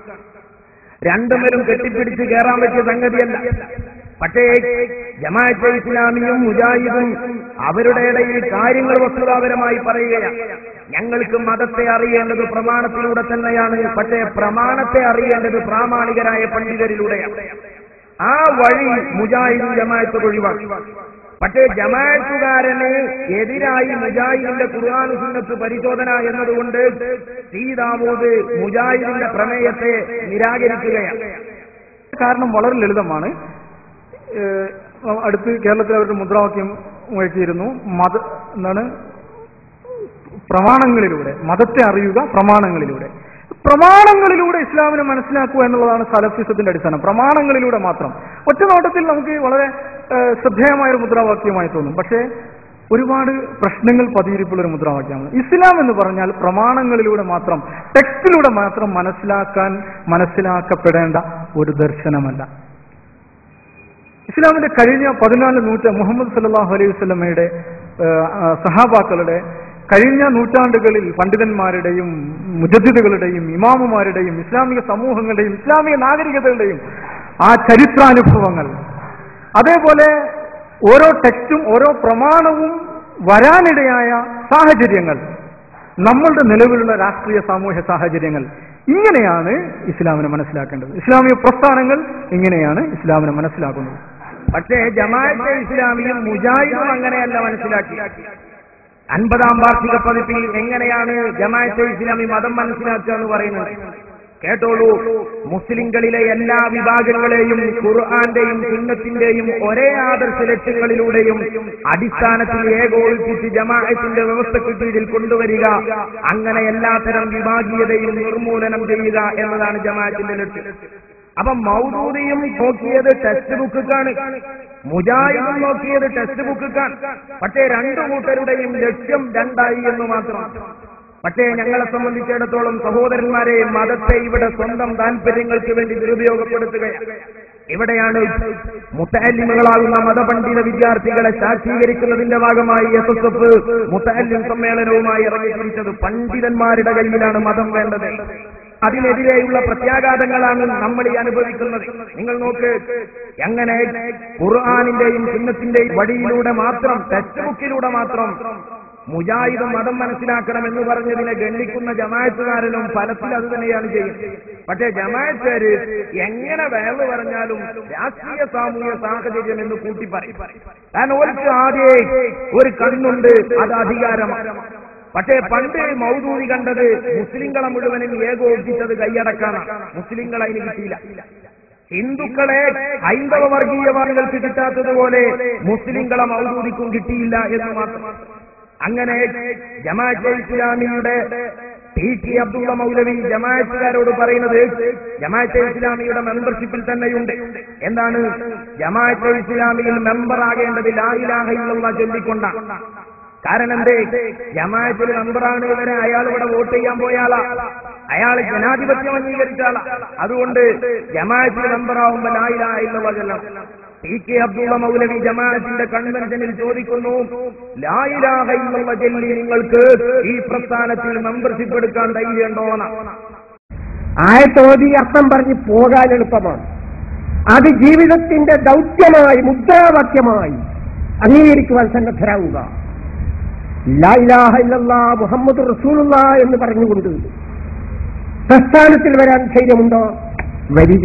രണ്ടുമേലും കെട്ടിപ്പിടിച്ച് കയറാൻ പറ്റിയ സംഗതിയല്ല പക്ഷേ ജമാഅത്തെ ഇസ്ലാമിയും മുജാഹിദും അവരുടെ ഇടയിൽ കാര്യങ്ങൾ വസ്തുതാപരമായി പറയുകയാണ് ഞങ്ങൾക്ക് മതത്തെ അറിയേണ്ടത് പ്രമാണത്തിലൂടെ തന്നെയാണ് പക്ഷേ പ്രമാണത്തെ അറിയേണ്ടത് പ്രാമാണികരായ പണ്ഡിതരിലൂടെയാണ് ആ വഴി മുജാഹിദും ജമാഅത്ത് ഒഴിവാക്കി പക്ഷേ ജമാഅത്തുകാരന് എതിരായി മുജാഹിദിന്റെ ഖുർആൻ സുന്നത്ത് പരിശോധന എന്നതുകൊണ്ട് സീതാവൂദ് മുജാഹിദിന്റെ പ്രമേയത്തെ നിരാകരിക്കുകയാണ് കാരണം വളരെ ലളിതമാണ് ഏഹ് അടുത്ത് കേരളത്തിൽ അവരുടെ മുദ്രാവാക്യം മുഴക്കിയിരുന്നു മത എന്താണ് പ്രമാണങ്ങളിലൂടെ മതത്തെ അറിയുക പ്രമാണങ്ങളിലൂടെ പ്രമാണങ്ങളിലൂടെ ഇസ്ലാമിനെ മനസ്സിലാക്കുക എന്നുള്ളതാണ് സലഫിസത്തിന്റെ അടിസ്ഥാനം പ്രമാണങ്ങളിലൂടെ മാത്രം ഒറ്റ നോട്ടത്തിൽ നമുക്ക് വളരെ ഏഹ്, ശ്രദ്ധേയമായ ഒരു മുദ്രാവാക്യമായി തോന്നും പക്ഷേ ഒരുപാട് പ്രശ്നങ്ങൾ പതിയിരിപ്പുള്ള ഒരു മുദ്രാവാക്യമാണ് ഇസ്ലാം എന്ന് പറഞ്ഞാൽ പ്രമാണങ്ങളിലൂടെ മാത്രം ടെക്സ്റ്റിലൂടെ മാത്രം മനസ്സിലാക്കാൻ മനസ്സിലാക്കപ്പെടേണ്ട ഒരു ദർശനമല്ല ഇസ്ലാമിന്റെ കഴിഞ്ഞ പതിനാല് നൂറ്റ മുഹമ്മദ് സല്ലല്ലാഹു അലൈഹി വസല്ലമയുടെ ഏഹ്, ആ, സഹാബാക്കളുടെ കഴിഞ്ഞ നൂറ്റാണ്ടുകളിൽ പണ്ഡിതന്മാരുടെയും മുജദ്ദിദുകളുടെയും ഇമാമുമാരുടെയും ഇസ്ലാമിക സമൂഹങ്ങളുടെയും ഇസ്ലാമിക നാഗരികതകളുടെയും ആ ചരിത്രാനുഭവങ്ങൾ അതേപോലെ ഓരോ ടെക്സ്റ്റും ഓരോ പ്രമാണവും വരാനിടയായ സാഹചര്യങ്ങൾ നമ്മളുടെ നിലവിലുള്ള രാഷ്ട്രീയ സാമൂഹ്യ സാഹചര്യങ്ങൾ ഇങ്ങനെയാണ് ഇസ്ലാമിനെ മനസ്സിലാക്കേണ്ടത് ഇസ്ലാമിക പ്രസ്ഥാനങ്ങൾ ഇങ്ങനെയാണ് ഇസ്ലാമിനെ മനസ്സിലാക്കുന്നത് പക്ഷേ ജമാഅത്തെ ഇസ്ലാമിയും മുജാഹിദും അങ്ങനെയല്ല മനസ്സിലാക്കി അൻപതാം വാർഷിക പതിപ്പിൽ എങ്ങനെയാണ് ജമാഅത്തെ ഇസ്ലാമി മതം മനസ്സിലാക്കുക എന്ന് പറയുന്നത് കേട്ടോളൂ മുസ്ലിങ്ങളിലെ എല്ലാ വിഭാഗങ്ങളെയും ഖുർആന്റെയും സുന്നത്തിന്റെയും ഒരേ ആദർശ ലക്ഷ്യങ്ങളിലൂടെയും അടിസ്ഥാനത്തിൽ ഏകോപിപ്പിച്ച് ജമാഅത്തിന്റെ വ്യവസ്ഥയ്ക്ക് കീഴിൽ കൊണ്ടുവരിക അങ്ങനെ എല്ലാത്തരം വിഭാഗീയതയും നിർമൂലനം ചെയ്യുക എന്നതാണ് ജമാഅത്തിന്റെ ലക്ഷ്യം അപ്പൊ മൗദൂദിയും നോക്കിയത് ടെക്സ്റ്റ് ബുക്കാണ് മുജാഹിദും നോക്കിയത് ടെക്സ്റ്റ് ബുക്കാണ് പക്ഷേ രണ്ടു കൂട്ടരുടെയും ലക്ഷ്യം രണ്ടായി എന്ന് മാത്രം പക്ഷേ ഞങ്ങളെ സംബന്ധിച്ചിടത്തോളം സഹോദരന്മാരെ മതത്തെ ഇവിടെ സ്വന്തം താല്പര്യങ്ങൾക്ക് വേണ്ടി ദുരുപയോഗപ്പെടുത്തുകയാണ് ഇവിടെയാണ് മുത്തല്ലിമുകളാകുന്ന മതപണ്ഡിത വിദ്യാർത്ഥികളെ ശാക്തീകരിക്കുന്നതിന്റെ ഭാഗമായി എസ് എസ് എഫ് മുത്തല്ലിം സമ്മേളനവുമായി ഇറങ്ങിത്തിരിച്ചത് പണ്ഡിതന്മാരുടെ കയ്യിലാണ് മതം വേണ്ടത് അതിനെതിരെയുള്ള പ്രത്യാഘാതങ്ങളാണ് നമ്മൾ ഈ അനുഭവിക്കുന്നത് നിങ്ങൾ നോക്ക് എങ്ങനെ ഖുർആാനിന്റെയും ചിഹ്നത്തിന്റെയും വഴിയിലൂടെ മാത്രം ടെക്സ്റ്റ് ബുക്കിലൂടെ മാത്രം മുജാഹിദ് മതം മനസ്സിലാക്കണം എന്ന് പറഞ്ഞതിനെ ഗണ്ണിക്കുന്ന ജമായത്തുകാരനും ഫലത്തിൽ അത് തന്നെയാണ് ചെയ്യുന്നത് പക്ഷേ ജമായത്തുകാര് എങ്ങനെ വേവ് പറഞ്ഞാലും രാഷ്ട്രീയ സാമൂഹ്യ സാഹചര്യം എന്ന് കൂട്ടി പറയും കാരണം ഓർക്ക് ആദ്യേ ഒരു കണ്ണുണ്ട് അത് അധികാരമാണ് പക്ഷേ പണ്ട് മൗദൂദി കണ്ടത് മുസ്ലിങ്ങളെ മുഴുവനും ഏകോപിപ്പിച്ചത് കൈയടക്കാനാണ് മുസ്ലിങ്ങളെ അതിന് കിട്ടിയില്ല ഹിന്ദുക്കളെ ഹൈന്ദവ വർഗീയവാദികൾക്ക് കിട്ടാത്തതുപോലെ മുസ്ലിങ്ങളെ മൗദൂദിക്കും കിട്ടിയില്ല എന്ന് മാത്രം അങ്ങനെ ജമാഅത്തെ ഇസ്ലാമിയുടെ ടി ടി അബ്ദുള്ള മൗലവി ജമാഅത്തുകാരോട് പറയുന്നത് ജമാഅത്തെ ഇസ്ലാമിയുടെ മെമ്പർഷിപ്പിൽ തന്നെയുണ്ട് എന്താണ് ജമാഅത്തെ ഇസ്ലാമിയിൽ മെമ്പർ ആകേണ്ടത് ലാഹിലാഹയിലുള്ള ചൊല്ലിക്കൊണ്ടാണ് കാരണം എന്തേ ജമാഅത്തിൽ മെമ്പറാണ് ഇവരെ അയാൾ ഇവിടെ വോട്ട് ചെയ്യാൻ പോയാളാ അയാൾ ജനാധിപത്യം അംഗീകരിച്ച ആളാ അതുകൊണ്ട് ജമാഅത്തിൽ മെമ്പറാവുമ്പോ ലായിലായില്ല ചെല്ലണം ടി കെ അബ്ദുള്ള മൗലവി ജമാഅത്തിന്റെ കൺവെൻഷനിൽ ചോദിക്കുന്നു ലായിലാഹയിലുള്ള ചെല്ലി നിങ്ങൾക്ക് ഈ പ്രസ്ഥാനത്തിൽ മെമ്പർഷിപ്പ് എടുക്കാൻ ധൈര്യമുണ്ടോന്ന ആയത്തോതി അർത്ഥം പറഞ്ഞ് പോകാൻ എളുപ്പമാണ് അത് ജീവിതത്തിന്റെ ദൗത്യമായി മുദ്രാവാക്യമായി അംഗീകരിക്കുവാൻ സന്നദ്ധരാവുക ലാ ഇലാഹ ഇല്ലല്ലാ മുഹമ്മദ് റസൂലുള്ള എന്ന് പറഞ്ഞുകൊണ്ട് പ്രസ്ഥാനത്തിൽ വരാൻ ധൈര്യമുണ്ടോ വരിക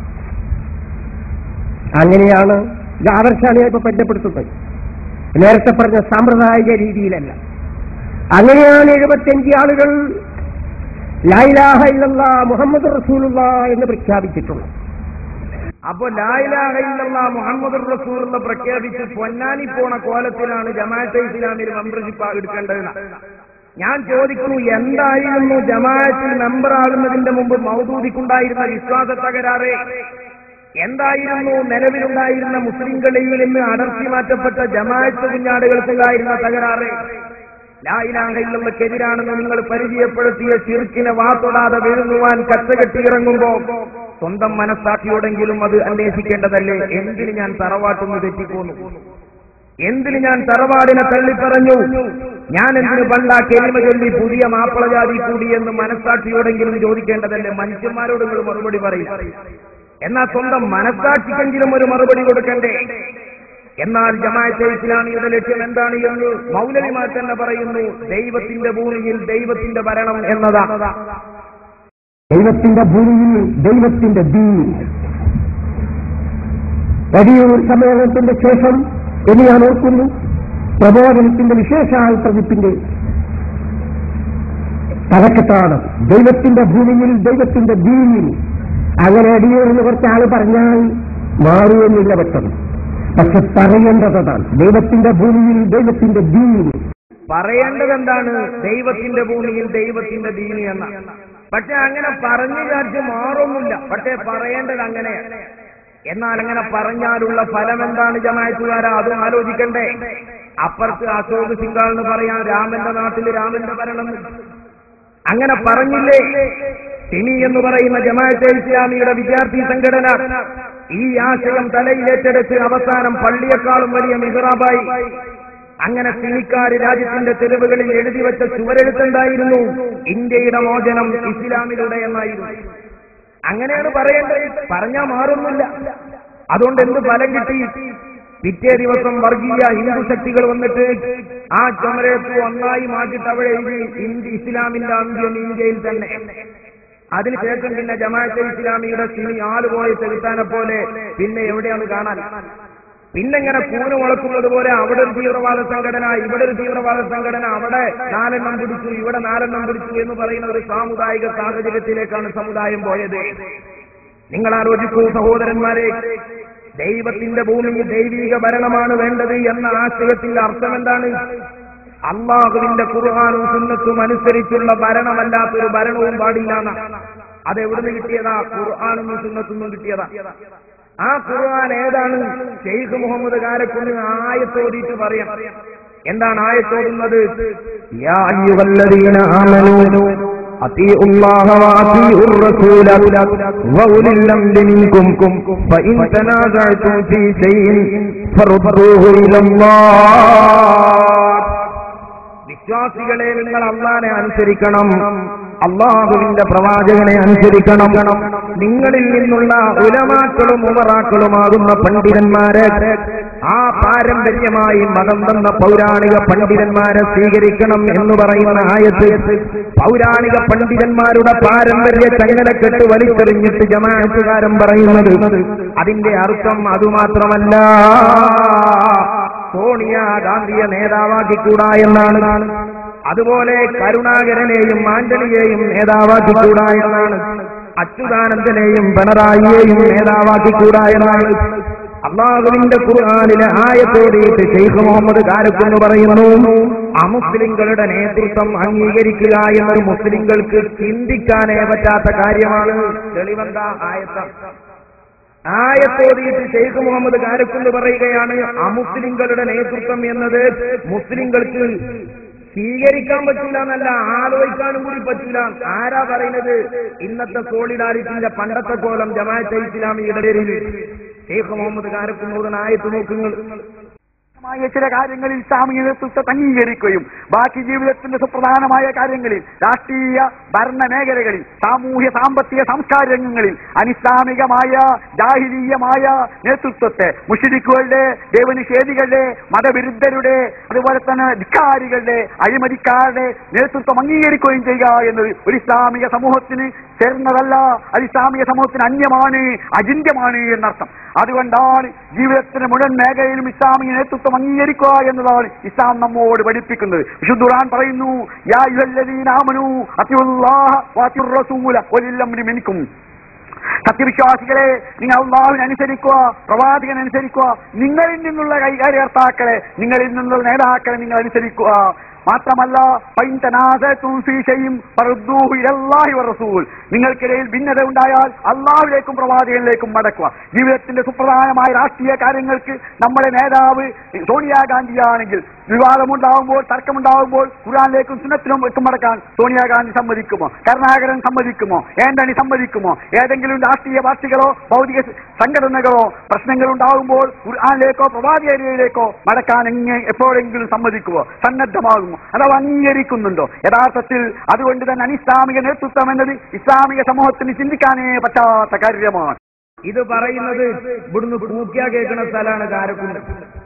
അങ്ങനെയാണ് ഇത് ആദർശാണ് ഞാൻ ഇപ്പൊ പരിചയപ്പെടുത്തുന്നത് നേരത്തെ പറഞ്ഞ സാമ്പ്രദായിക രീതിയിലല്ല അങ്ങനെയാണ് എഴുപത്തിയഞ്ച് ആളുകൾ ലായിലാഹ ഇല്ലല്ലാ മുഹമ്മദ് റസൂലുള്ള എന്ന് പ്രഖ്യാപിച്ചിട്ടുള്ളത് അപ്പൊ ലായിലാഹയിലുള്ള മുഹമ്മദ് റസൂറുള്ള പ്രഖ്യാപിച്ച് പൊന്നാനി പോണ കോലത്തിലാണ് ജമാഅത്തെ ഇസ്ലാമിൽ മെമ്പർഷിപ്പ് എടുക്കേണ്ടത് ഞാൻ ചോദിക്കുന്നു എന്തായിരുന്നു ജമാഅത്തിൽ മെമ്പർ ആകുന്നതിന്റെ മുമ്പ് മൗദൂദിക്കുണ്ടായിരുന്ന വിശ്വാസ തകരാറ് എന്തായിരുന്നു നിലവിലുണ്ടായിരുന്ന മുസ്ലിംകളിൽ നിന്ന് അടർത്തി മാറ്റപ്പെട്ട ജമാഅത്ത് കുഞ്ഞാടുകൾക്കുണ്ടായിരുന്ന തകരാറ് ലായിലാഹയിലുള്ളക്കെതിരാണെന്ന് നിങ്ങൾ പരിചയപ്പെടുത്തിയ ചിർക്കിനെ വാത്തൊടാതെ വിഴുങ്ങുവാൻ കച്ചകെട്ടി ഇറങ്ങുമ്പോ സ്വന്തം മനസ്സാക്ഷിയോടെങ്കിലും അത് അന്വേഷിക്കേണ്ടതല്ലേ എന്തിന് ഞാൻ തറവാട്ടുന്നു തെറ്റിപ്പോന്നു എന്തിന് ഞാൻ തറവാടിനെ തള്ളിപ്പറഞ്ഞു ഞാൻ എന്തിന് പണ്ടാ കെലിമ ചൊല്ലി പുതിയ മാപ്പിളജാതി കൂടി എന്ന് മനസ്സാക്ഷിയോടെങ്കിലും ചോദിക്കേണ്ടതല്ലേ മനുഷ്യന്മാരോട് നിങ്ങൾ മറുപടി പറയും എന്നാൽ സ്വന്തം മനസ്സാക്ഷിക്കെങ്കിലും ഒരു മറുപടി കൊടുക്കണ്ടേ എന്നാൽ ജമാഅത്തെ ഇസ്ലാമിയുടെ ലക്ഷ്യം എന്താണ് എന്ന് മൗലവിമാർ തന്നെ പറയുന്നു ദൈവത്തിന്റെ ഭൂമിയിൽ ദൈവത്തിന്റെ ഭരണം എന്നതാണ് ദൈവത്തിന്റെ ഭൂമിയിൽ ദൈവത്തിന്റെ ദീൻ വലിയൊരു സമ്മേളനത്തിന്റെ ശേഷം എന്ന് ഞാൻ ഓർക്കുന്നു പ്രബോധനത്തിന്റെ വിശേഷാൽ പതിപ്പിന്റെ തലക്കെട്ടാണ് ദൈവത്തിന്റെ ഭൂമിയിൽ ദൈവത്തിന്റെ ദീനിൽ അങ്ങനെ അടിയേറുന്ന കുറച്ചാൾ പറഞ്ഞാൽ മാറുമെന്നില്ല പക്ഷം പക്ഷെ പറയേണ്ടതാണ് ദൈവത്തിന്റെ ഭൂമിയിൽ ദൈവത്തിന്റെ ദീനിൽ പറയേണ്ടത് എന്താണ് ദൈവത്തിന്റെ ഭൂമിയിൽ ദൈവത്തിന്റെ ദീനി എന്ന പക്ഷെ അങ്ങനെ പറഞ്ഞു വിചാരിച്ച് മാറൊന്നുമില്ല പക്ഷെ പറയേണ്ടത് അങ്ങനെയാണ് എന്നാൽ അങ്ങനെ പറഞ്ഞാലുള്ള ഫലം എന്താണ് ജമായത്തുകാരാ അതും ആലോചിക്കണ്ടേ അപ്പുറത്ത് അശോക് സിംഗാൾ എന്ന് പറയാൻ രാമന്റെ നാട്ടിൽ രാമന്റെ ഭരണം അങ്ങനെ പറഞ്ഞില്ലേ സിനി എന്ന് പറയുന്ന ജമാഅത്തെ ഇസ്ലാമിയുടെ വിദ്യാർത്ഥി സംഘടന ഈ ആശയം തലയിലേറ്റെടുത്ത് അവസാനം പള്ളിയെക്കാളും വലിയ മിഹ്റാബായി അങ്ങനെ സിനിക്കാര് രാജ്യത്തിന്റെ തെരുവുകളിൽ എഴുതി വെച്ച ചുവരെഴുത്തുണ്ടായിരുന്നു ഇന്ത്യയുടെ മോചനം ഇസ്ലാമിലൂടെ എന്നായിരുന്നു അങ്ങനെയാണ് പറയേണ്ടത് പറഞ്ഞാൽ മാറുന്നില്ല അതുകൊണ്ട് എന്ത് ഫലം കിട്ടി പിറ്റേ ദിവസം വർഗീയ ഹിന്ദു ശക്തികൾ വന്നിട്ട് ആ ചുമരത്ത് ഒന്നായി മാറ്റിട്ട് അവിടെ എഴുതി ഇന്ത്യ ഇസ്ലാമിന്റെ അന്ത്യം ഇന്ത്യയിൽ തന്നെ അതിനുശേഷം പിന്നെ ജമാഅത്തെ ഇസ്ലാമിയുടെ സിനി ആളുപോയി ചെലുത്താനെ പോലെ പിന്നെ എവിടെയാണ് കാണാൻ പിന്നെ ഇങ്ങനെ കൂണ് മുളക്കുന്നത് പോലെ അവിടെ ഒരു തീവ്രവാദ സംഘടന ഇവിടെ ഒരു തീവ്രവാദ സംഘടന അവിടെ നാലെണ്ണം പിടിച്ചു ഇവിടെ നാലെണ്ണം പിടിച്ചു എന്ന് പറയുന്ന ഒരു സാമുദായിക സാഹചര്യത്തിലേക്കാണ് സമുദായം പോയത് നിങ്ങൾ ആലോചിക്കൂ സഹോദരന്മാരെ ദൈവത്തിന്റെ ഭൂമിയിൽ ദൈവിക ഭരണമാണ് വേണ്ടത് എന്ന ആശയത്തിന്റെ അർത്ഥം എന്താണ് അള്ളാഹുവിന്റെ ഖുർആാനും സുന്നത്തും അനുസരിച്ചുള്ള ഭരണമല്ലാത്തൊരു ഭരണവും പാടില്ല എന്നാണ് അത് എവിടുന്ന് കിട്ടിയതാ ഖുർആാനും സുന്നത്തും കിട്ടിയതാ ആ ഖുർആൻ ഏതാണ് ഷെയ്ഖ് മുഹമ്മദ് കാരക്കുന്ന് ആയത്തോടിയിട്ട് പറയാം എന്താണ് ആയത്തോടുന്നത് يا أيها الذين آمنوا أطيعوا الله وأطيعوا الرسول وأولي الأمر منكم فإن تنازعتم في شيء فردوه إلى الله വിശ്വാസികളെ നിങ്ങൾ അള്ളാനെ അനുസരിക്കണം അള്ളാഹുവിന്റെ പ്രവാചകനെ അനുസരിക്കണം നിങ്ങളിൽ നിന്നുള്ള ഉലമാക്കളും ഉമറാക്കളുമാകുന്ന പണ്ഡിതന്മാരെ ആ പാരമ്പര്യമായി മതം തന്ന പൗരാണിക പണ്ഡിതന്മാരെ സ്വീകരിക്കണം എന്ന് പറയുന്ന ആയത്ത് പൗരാണിക പണ്ഡിതന്മാരുടെ പാരമ്പര്യ ചങ്ങലക്കെട്ട് വലിച്ചെറിഞ്ഞിട്ട് ജമാഅത്തുകാരൻ പറയുന്നത് അതിന്റെ അർത്ഥം അതുമാത്രമല്ല സോണിയ ഗാന്ധിയെ നേതാവാക്കിക്കൂടാ എന്നാണ് അതുപോലെ കരുണാകരനെയും ആന്റണിയെയും നേതാവാക്കിക്കൂടാ എന്നാണ് അച്യുതാനന്ദനെയും പിണറായിയെയും നേതാവാക്കിക്കൂടാ എന്നാണ് അള്ളാഹുവിന്റെ ഖുർആാനിലെ ആയത്തോടിയിട്ട് ഷെയ്ഖ് മുഹമ്മദ് കാരക്കുന്ന് പറയുന്നു അമുസ്ലിങ്ങളുടെ നേതൃത്വം അംഗീകരിക്കുക എന്നത് മുസ്ലിങ്ങൾക്ക് ചിന്തിക്കാനേ പറ്റാത്ത കാര്യമാണ് തെളിവെന്താ ആയത്തം ആയത്തോടിയിട്ട് ഷെയ്ഖ് മുഹമ്മദ് കാരക്കുന്ന് പറയുകയാണ് അമുസ്ലിങ്ങളുടെ നേതൃത്വം എന്നത് മുസ്ലിങ്ങൾക്ക് സ്വീകരിക്കാൻ പറ്റില്ല എന്നല്ല ആലോചിക്കാനും കൂടി പറ്റില്ല ആരാ പറയുന്നത് ഇന്നത്തെ സോളിഡാരിറ്റിന്റെ പണ്ടത്തെ കോലം ജമാഅത്തെ ഇസ്ലാമിയുടെ പേരിൽ ഷെയ്ഖ് മുഹമ്മദ് കാരക്കുന്നൂടൻ ആയത്ത് നോക്കുന്നത് മായ ചില കാര്യങ്ങളിൽ ഇസ്ലാമിക നേതൃത്വത്തെ അംഗീകരിക്കുകയും ബാക്കി ജീവിതത്തിന്റെ സുപ്രധാനമായ കാര്യങ്ങളിൽ രാഷ്ട്രീയ ഭരണ മേഖലകളിൽ സാമൂഹ്യ സാമ്പത്തിക സംസ്കാര രംഗങ്ങളിൽ അനിസ്ലാമികമായ ജാഹിലീയമായ നേതൃത്വത്തെ മുഷിരിക്കുകളുടെ ദൈവനിഷേധികളുടെ മതവിരുദ്ധരുടെ അതുപോലെ തന്നെ ധിക്കാരികളുടെ അഴിമതിക്കാരുടെ നേതൃത്വം അംഗീകരിക്കുകയും ചെയ്യുക എന്നത് ഒരു ഇസ്ലാമിക സമൂഹത്തിന് ചേർന്നതല്ല അത് ഇസ്ലാമിക സമൂഹത്തിന് അന്യമാണ് അചിന്യമാണ് എന്നർത്ഥം അതുകൊണ്ടാണ് ജീവിതത്തിന്റെ മുഴുവൻ മേഖലയിലും ഇസ്ലാമിക നേതൃത്വം അംഗീകരിക്കുക എന്നതാണ് ഇസ്ലാം നമ്മോട് പഠിപ്പിക്കുന്നത് വിശുദ്ധ ഖുർആൻ പറയുന്നു യാ അയ്യുഹല്ലദീന ആമനൂ അത്തിയുല്ലാഹ വഅത്തിയുർ റസൂല വലിൽ അംരി മിൻകും സത്യവിശ്വാസികളെ നിങ്ങൾ അള്ളാഹുവിനെ അനുസരിക്കുക പ്രവാചകനെ അനുസരിക്കുക നിങ്ങളിൽ നിന്നുള്ള കൈകാര്യകർത്താക്കളെ നിങ്ങളിൽ നിന്നുള്ള നേതാക്കളെ നിങ്ങൾ അനുസരിക്കുക മാത്രമല്ല ഫൈൻ തനാസഅതും ഫീ ഷൈഇൻ ഫറുദ്ദൂഹു ഇലല്ലാഹി വറസൂൽ നിങ്ങൾക്കിടയിൽ ഭിന്നത ഉണ്ടായാൽ അള്ളാഹുവിലേക്കും പ്രവാചകനിലേക്കും മടക്കുക ജീവിതത്തിന്റെ സുപ്രധാനമായ രാഷ്ട്രീയ കാര്യങ്ങൾക്ക് നമ്മുടെ നേതാവ് സോണിയാഗാന്ധിയാണെങ്കിൽ വിവാദമുണ്ടാകുമ്പോൾ തർക്കമുണ്ടാകുമ്പോൾ ഖുറാനിലേക്കും സുന്നത്തിലും വെക്കും മടക്കാൻ സോണിയാഗാന്ധി സമ്മതിക്കുമോ കരുണാകരൻ സമ്മതിക്കുമോ ആന്റണി സമ്മതിക്കുമോ ഏതെങ്കിലും രാഷ്ട്രീയ പാർട്ടികളോ ഭൗതിക സംഘടനകളോ പ്രശ്നങ്ങൾ ഉണ്ടാകുമ്പോൾ ഖുർആാനിലേക്കോ പ്രവാചകയിലേക്കോ മടക്കാൻ എങ്ങനെ എപ്പോഴെങ്കിലും സമ്മതിക്കുമോ സന്നദ്ധമാകുമോ അഥവാ അംഗീകരിക്കുന്നുണ്ടോ യഥാർത്ഥത്തിൽ അതുകൊണ്ട് തന്നെ അനിസ്ലാമിക നേതൃത്വം എന്നത് ഇസ്ലാമിക സമൂഹത്തിന് ചിന്തിക്കാനേ പറ്റാത്ത കാര്യമാണ് ഇത് പറയുന്നത് ഇവിടുന്ന് പൂക്കിയ കേൾക്കുന്ന സ്ഥലമാണ് കാരക്കുണ്ട്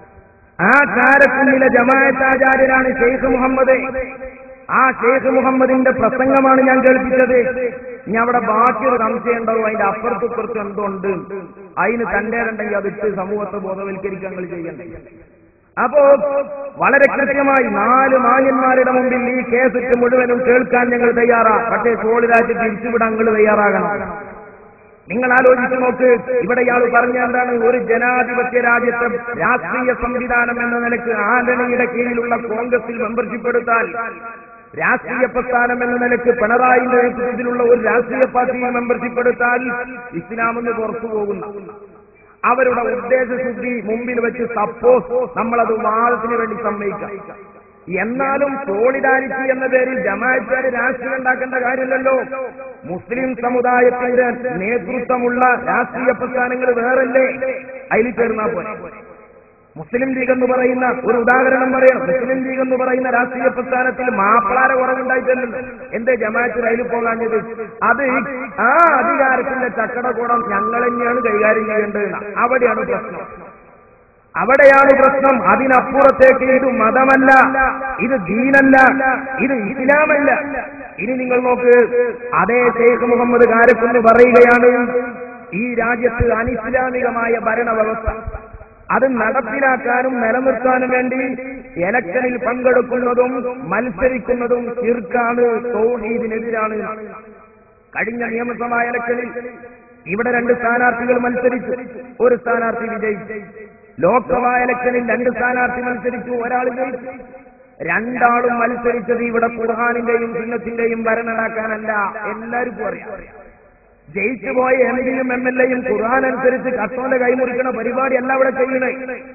ആ കാരക്കുണ്ടിലെ ജമാഅത്താചാര്യനാണ് ഷെയ്ഖ് മുഹമ്മദ് ആ ഷെയ്ഖ് മുഹമ്മദിന്റെ പ്രസംഗമാണ് ഞാൻ കേൾപ്പിച്ചത് ഇനി അവിടെ ബാക്കിയൊരു സംശയം ഉണ്ടാവും അതിന്റെ അപ്പുറത്തും ഇപ്പുറത്തും എന്തോ ഉണ്ട് അതിന് തന്റെ ഉണ്ടെങ്കിൽ അതിട്ട് സമൂഹത്തെ ബോധവൽക്കരിക്കാൻ നിങ്ങൾ ചെയ്യണ്ടേ അപ്പോ വളരെ കൃത്യമായി നാല് മാന്യന്മാരുടെ മുമ്പിൽ ഈ കേസിട്ട് മുഴുവനും കേൾക്കാൻ ഞങ്ങൾ തയ്യാറാ പക്ഷേ സോളിഡായിട്ട് തിരിച്ചുവിടാൻ നിങ്ങൾ തയ്യാറാകണം നിങ്ങൾ ആലോചിച്ച് നോക്ക് ഇവിടെ ഇയാൾ പറഞ്ഞ എന്താണ് ഒരു ജനാധിപത്യ രാജ്യത്തെ രാഷ്ട്രീയ സംവിധാനം എന്ന നിലക്ക് ആന്റണിയുടെ കീഴിലുള്ള കോൺഗ്രസിൽ മെമ്പർഷിപ്പ് എടുത്താൽ രാഷ്ട്രീയ പ്രസ്ഥാനം എന്ന നിലക്ക് പിണറായിന്റെ നേതൃത്വത്തിലുള്ള ഒരു രാഷ്ട്രീയ പാർട്ടിയിൽ മെമ്പർഷിപ്പ് എടുത്താൽ ഇസ്ലാം എന്ന് പുറത്തു പോകുന്നു അവരുടെ ഉദ്ദേശശുദ്ധി മുമ്പിൽ വെച്ച് സപ്പോസ് നമ്മളത് വാദത്തിന് വേണ്ടി സമ്മതിക്കാം എന്നാലും സോളിഡാരിറ്റി എന്ന പേരിൽ ജമാഅത്തുകാർ രാഷ്ട്രീയം ഉണ്ടാക്കേണ്ട കാര്യമില്ലല്ലോ മുസ്ലിം സമുദായത്തിന്റെ നേതൃത്വമുള്ള രാഷ്ട്രീയ പ്രസ്ഥാനങ്ങൾ വേറല്ലേ അതിൽ ചേർന്നാ പോലെ മുസ്ലിം ലീഗ് എന്ന് പറയുന്ന ഒരു ഉദാഹരണം പറയാം മുസ്ലിം ലീഗ് എന്ന് പറയുന്ന രാഷ്ട്രീയ പ്രസ്ഥാനത്തിൽ മാപ്പിളാര കുറവുണ്ടായിട്ടല്ലോ എന്തേ ജമാഅത്ത് അതിൽ പോകാഞ്ഞത് അത് ആ അധികാരത്തിന്റെ ചക്കടകൂടം ഞങ്ങൾ തന്നെയാണ് കൈകാര്യം ചെയ്യേണ്ടത് അവിടെയാണ് പ്രശ്നം അവിടെയാണ് പ്രശ്നം അതിനപ്പുറത്തേക്ക് ഇത് മതമല്ല ഇത് ദീനല്ല ഇത് ഇസ്ലാമല്ല ഇനി നിങ്ങൾ നോക്ക് അതേ ഷെയ്ഖ് മുഹമ്മദ് കാരക്കുന്ന് പറയുകയാണ് ഈ രാജ്യത്ത് അനിസ്ലാമികമായ ഭരണവ്യവസ്ഥ അത് നടപ്പിലാക്കാനും നിലനിർത്താനും വേണ്ടി എലക്ഷനിൽ പങ്കെടുക്കുന്നതും മത്സരിക്കുന്നതും തീർക്കാണ് തൗഹീദിനെതിരാണ് കഴിഞ്ഞ നിയമസഭാ ഇലക്ഷനിൽ ഇവിടെ രണ്ട് സ്ഥാനാർത്ഥികൾ മത്സരിച്ചു ഒരു സ്ഥാനാർത്ഥി വിജയിച്ചു ലോക്സഭാ ഇലക്ഷനിൽ രണ്ട് സ്ഥാനാർത്ഥി മത്സരിച്ചു ഒരാൾ ജയിച്ചു രണ്ടാളും മത്സരിച്ചത് ഇവിടെ ഖുർഹാനിന്റെയും സുന്നത്തിന്റെയും ഭരണമാക്കാനല്ല എല്ലാവർക്കും അറിയാം ജയിച്ചു പോയ എം പിയും എം എൽ എയും ഖുർആൻ അനുസരിച്ച് കത്തോന്റെ കൈമുറിക്കണ പരിപാടിയല്ല ഇവിടെ ചെയ്യണേ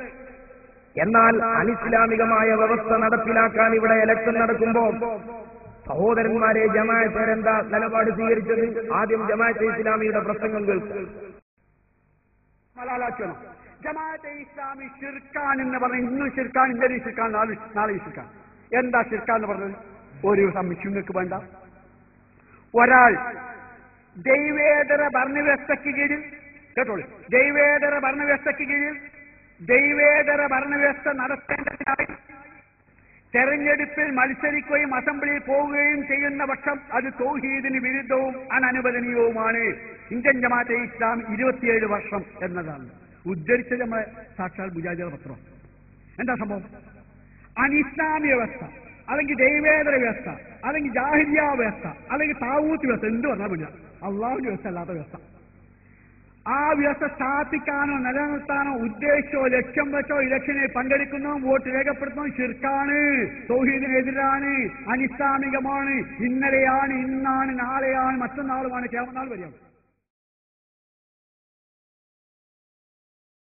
എന്നാൽ അനിസ്ലാമികമായ വ്യവസ്ഥ നടപ്പിലാക്കാൻ ഇവിടെ ഇലക്ഷൻ നടക്കുമ്പോ സഹോദരന്മാരെ ജമാഅത്തേരെന്താ നിലപാട് സ്വീകരിച്ചത് ആദ്യം ജമാഅത്തെ ഇസ്ലാമിയുടെ പ്രസംഗം കേൾക്കും മലാലാക്കണം ജമാഅത്തെ ഇസ്ലാമി ഷിർക്കാൻ എന്ന് പറഞ്ഞ ഇന്നും ഷിർക്കാൻ ഇന്നലെ ഷിർക്കാൻ നാളെ നാളെ ഷിർക്കാൻ എന്താ ഷിർക്കാൻ എന്ന് പറഞ്ഞത് ഒരു സംശയങ്ങൾക്ക് വേണ്ട ഒരാൾ ദൈവേതര ഭരണവ്യവസ്ഥയ്ക്ക് കീഴിൽ കേട്ടോളൂ ദൈവേതര ഭരണവ്യവസ്ഥയ്ക്ക് കീഴിൽ ദൈവേതര ഭരണവ്യവസ്ഥ നടത്തേണ്ടതിനായി തെരഞ്ഞെടുപ്പിൽ മത്സരിക്കുകയും അസംബ്ലിയിൽ പോവുകയും ചെയ്യുന്ന പക്ഷം അത് തൗഹീദിന് വിരുദ്ധവും അനനുവദനീയവുമാണ് ഇന്ത്യൻ ജമാഅത്തെ ഇസ്ലാം ഇരുപത്തിയേഴ് വർഷം എന്നതാണ് ഉദ്ധരിച്ചത് നമ്മളെ സാക്ഷാൽ മുജാഹിദ പത്രം എന്താ സംഭവം അനിസ്ലാമിക വ്യവസ്ഥ അല്ലെങ്കിൽ ദൈവേതര വ്യവസ്ഥ അല്ലെങ്കിൽ ജാഹിരിയ വ്യവസ്ഥ അല്ലെങ്കിൽ താവൂത്ത് വ്യവസ്ഥ എന്ത് പറഞ്ഞാൽ പറ്റില്ല അള്ളാഹുവിന്റെ വ്യവസ്ഥ അല്ലാത്ത വ്യവസ്ഥ ആ വ്യവസ്ഥ സ്ഥാപിക്കാനോ നിലനിർത്താനോ ഉദ്ദേശിച്ചോ ലക്ഷ്യം വെച്ചോ ഇലക്ഷനിൽ പങ്കെടുക്കുന്നോ വോട്ട് രേഖപ്പെടുത്തുന്നോ ശിർക്കാണ് സൗഹീദിനെതിരാണ് അനിസ്ലാമികമാണ് ഇന്നലെയാണ് ഇന്നാണ് നാളെയാണ് മറ്റന്നാളുമാണ് കേവനാൾ വരെയാണ്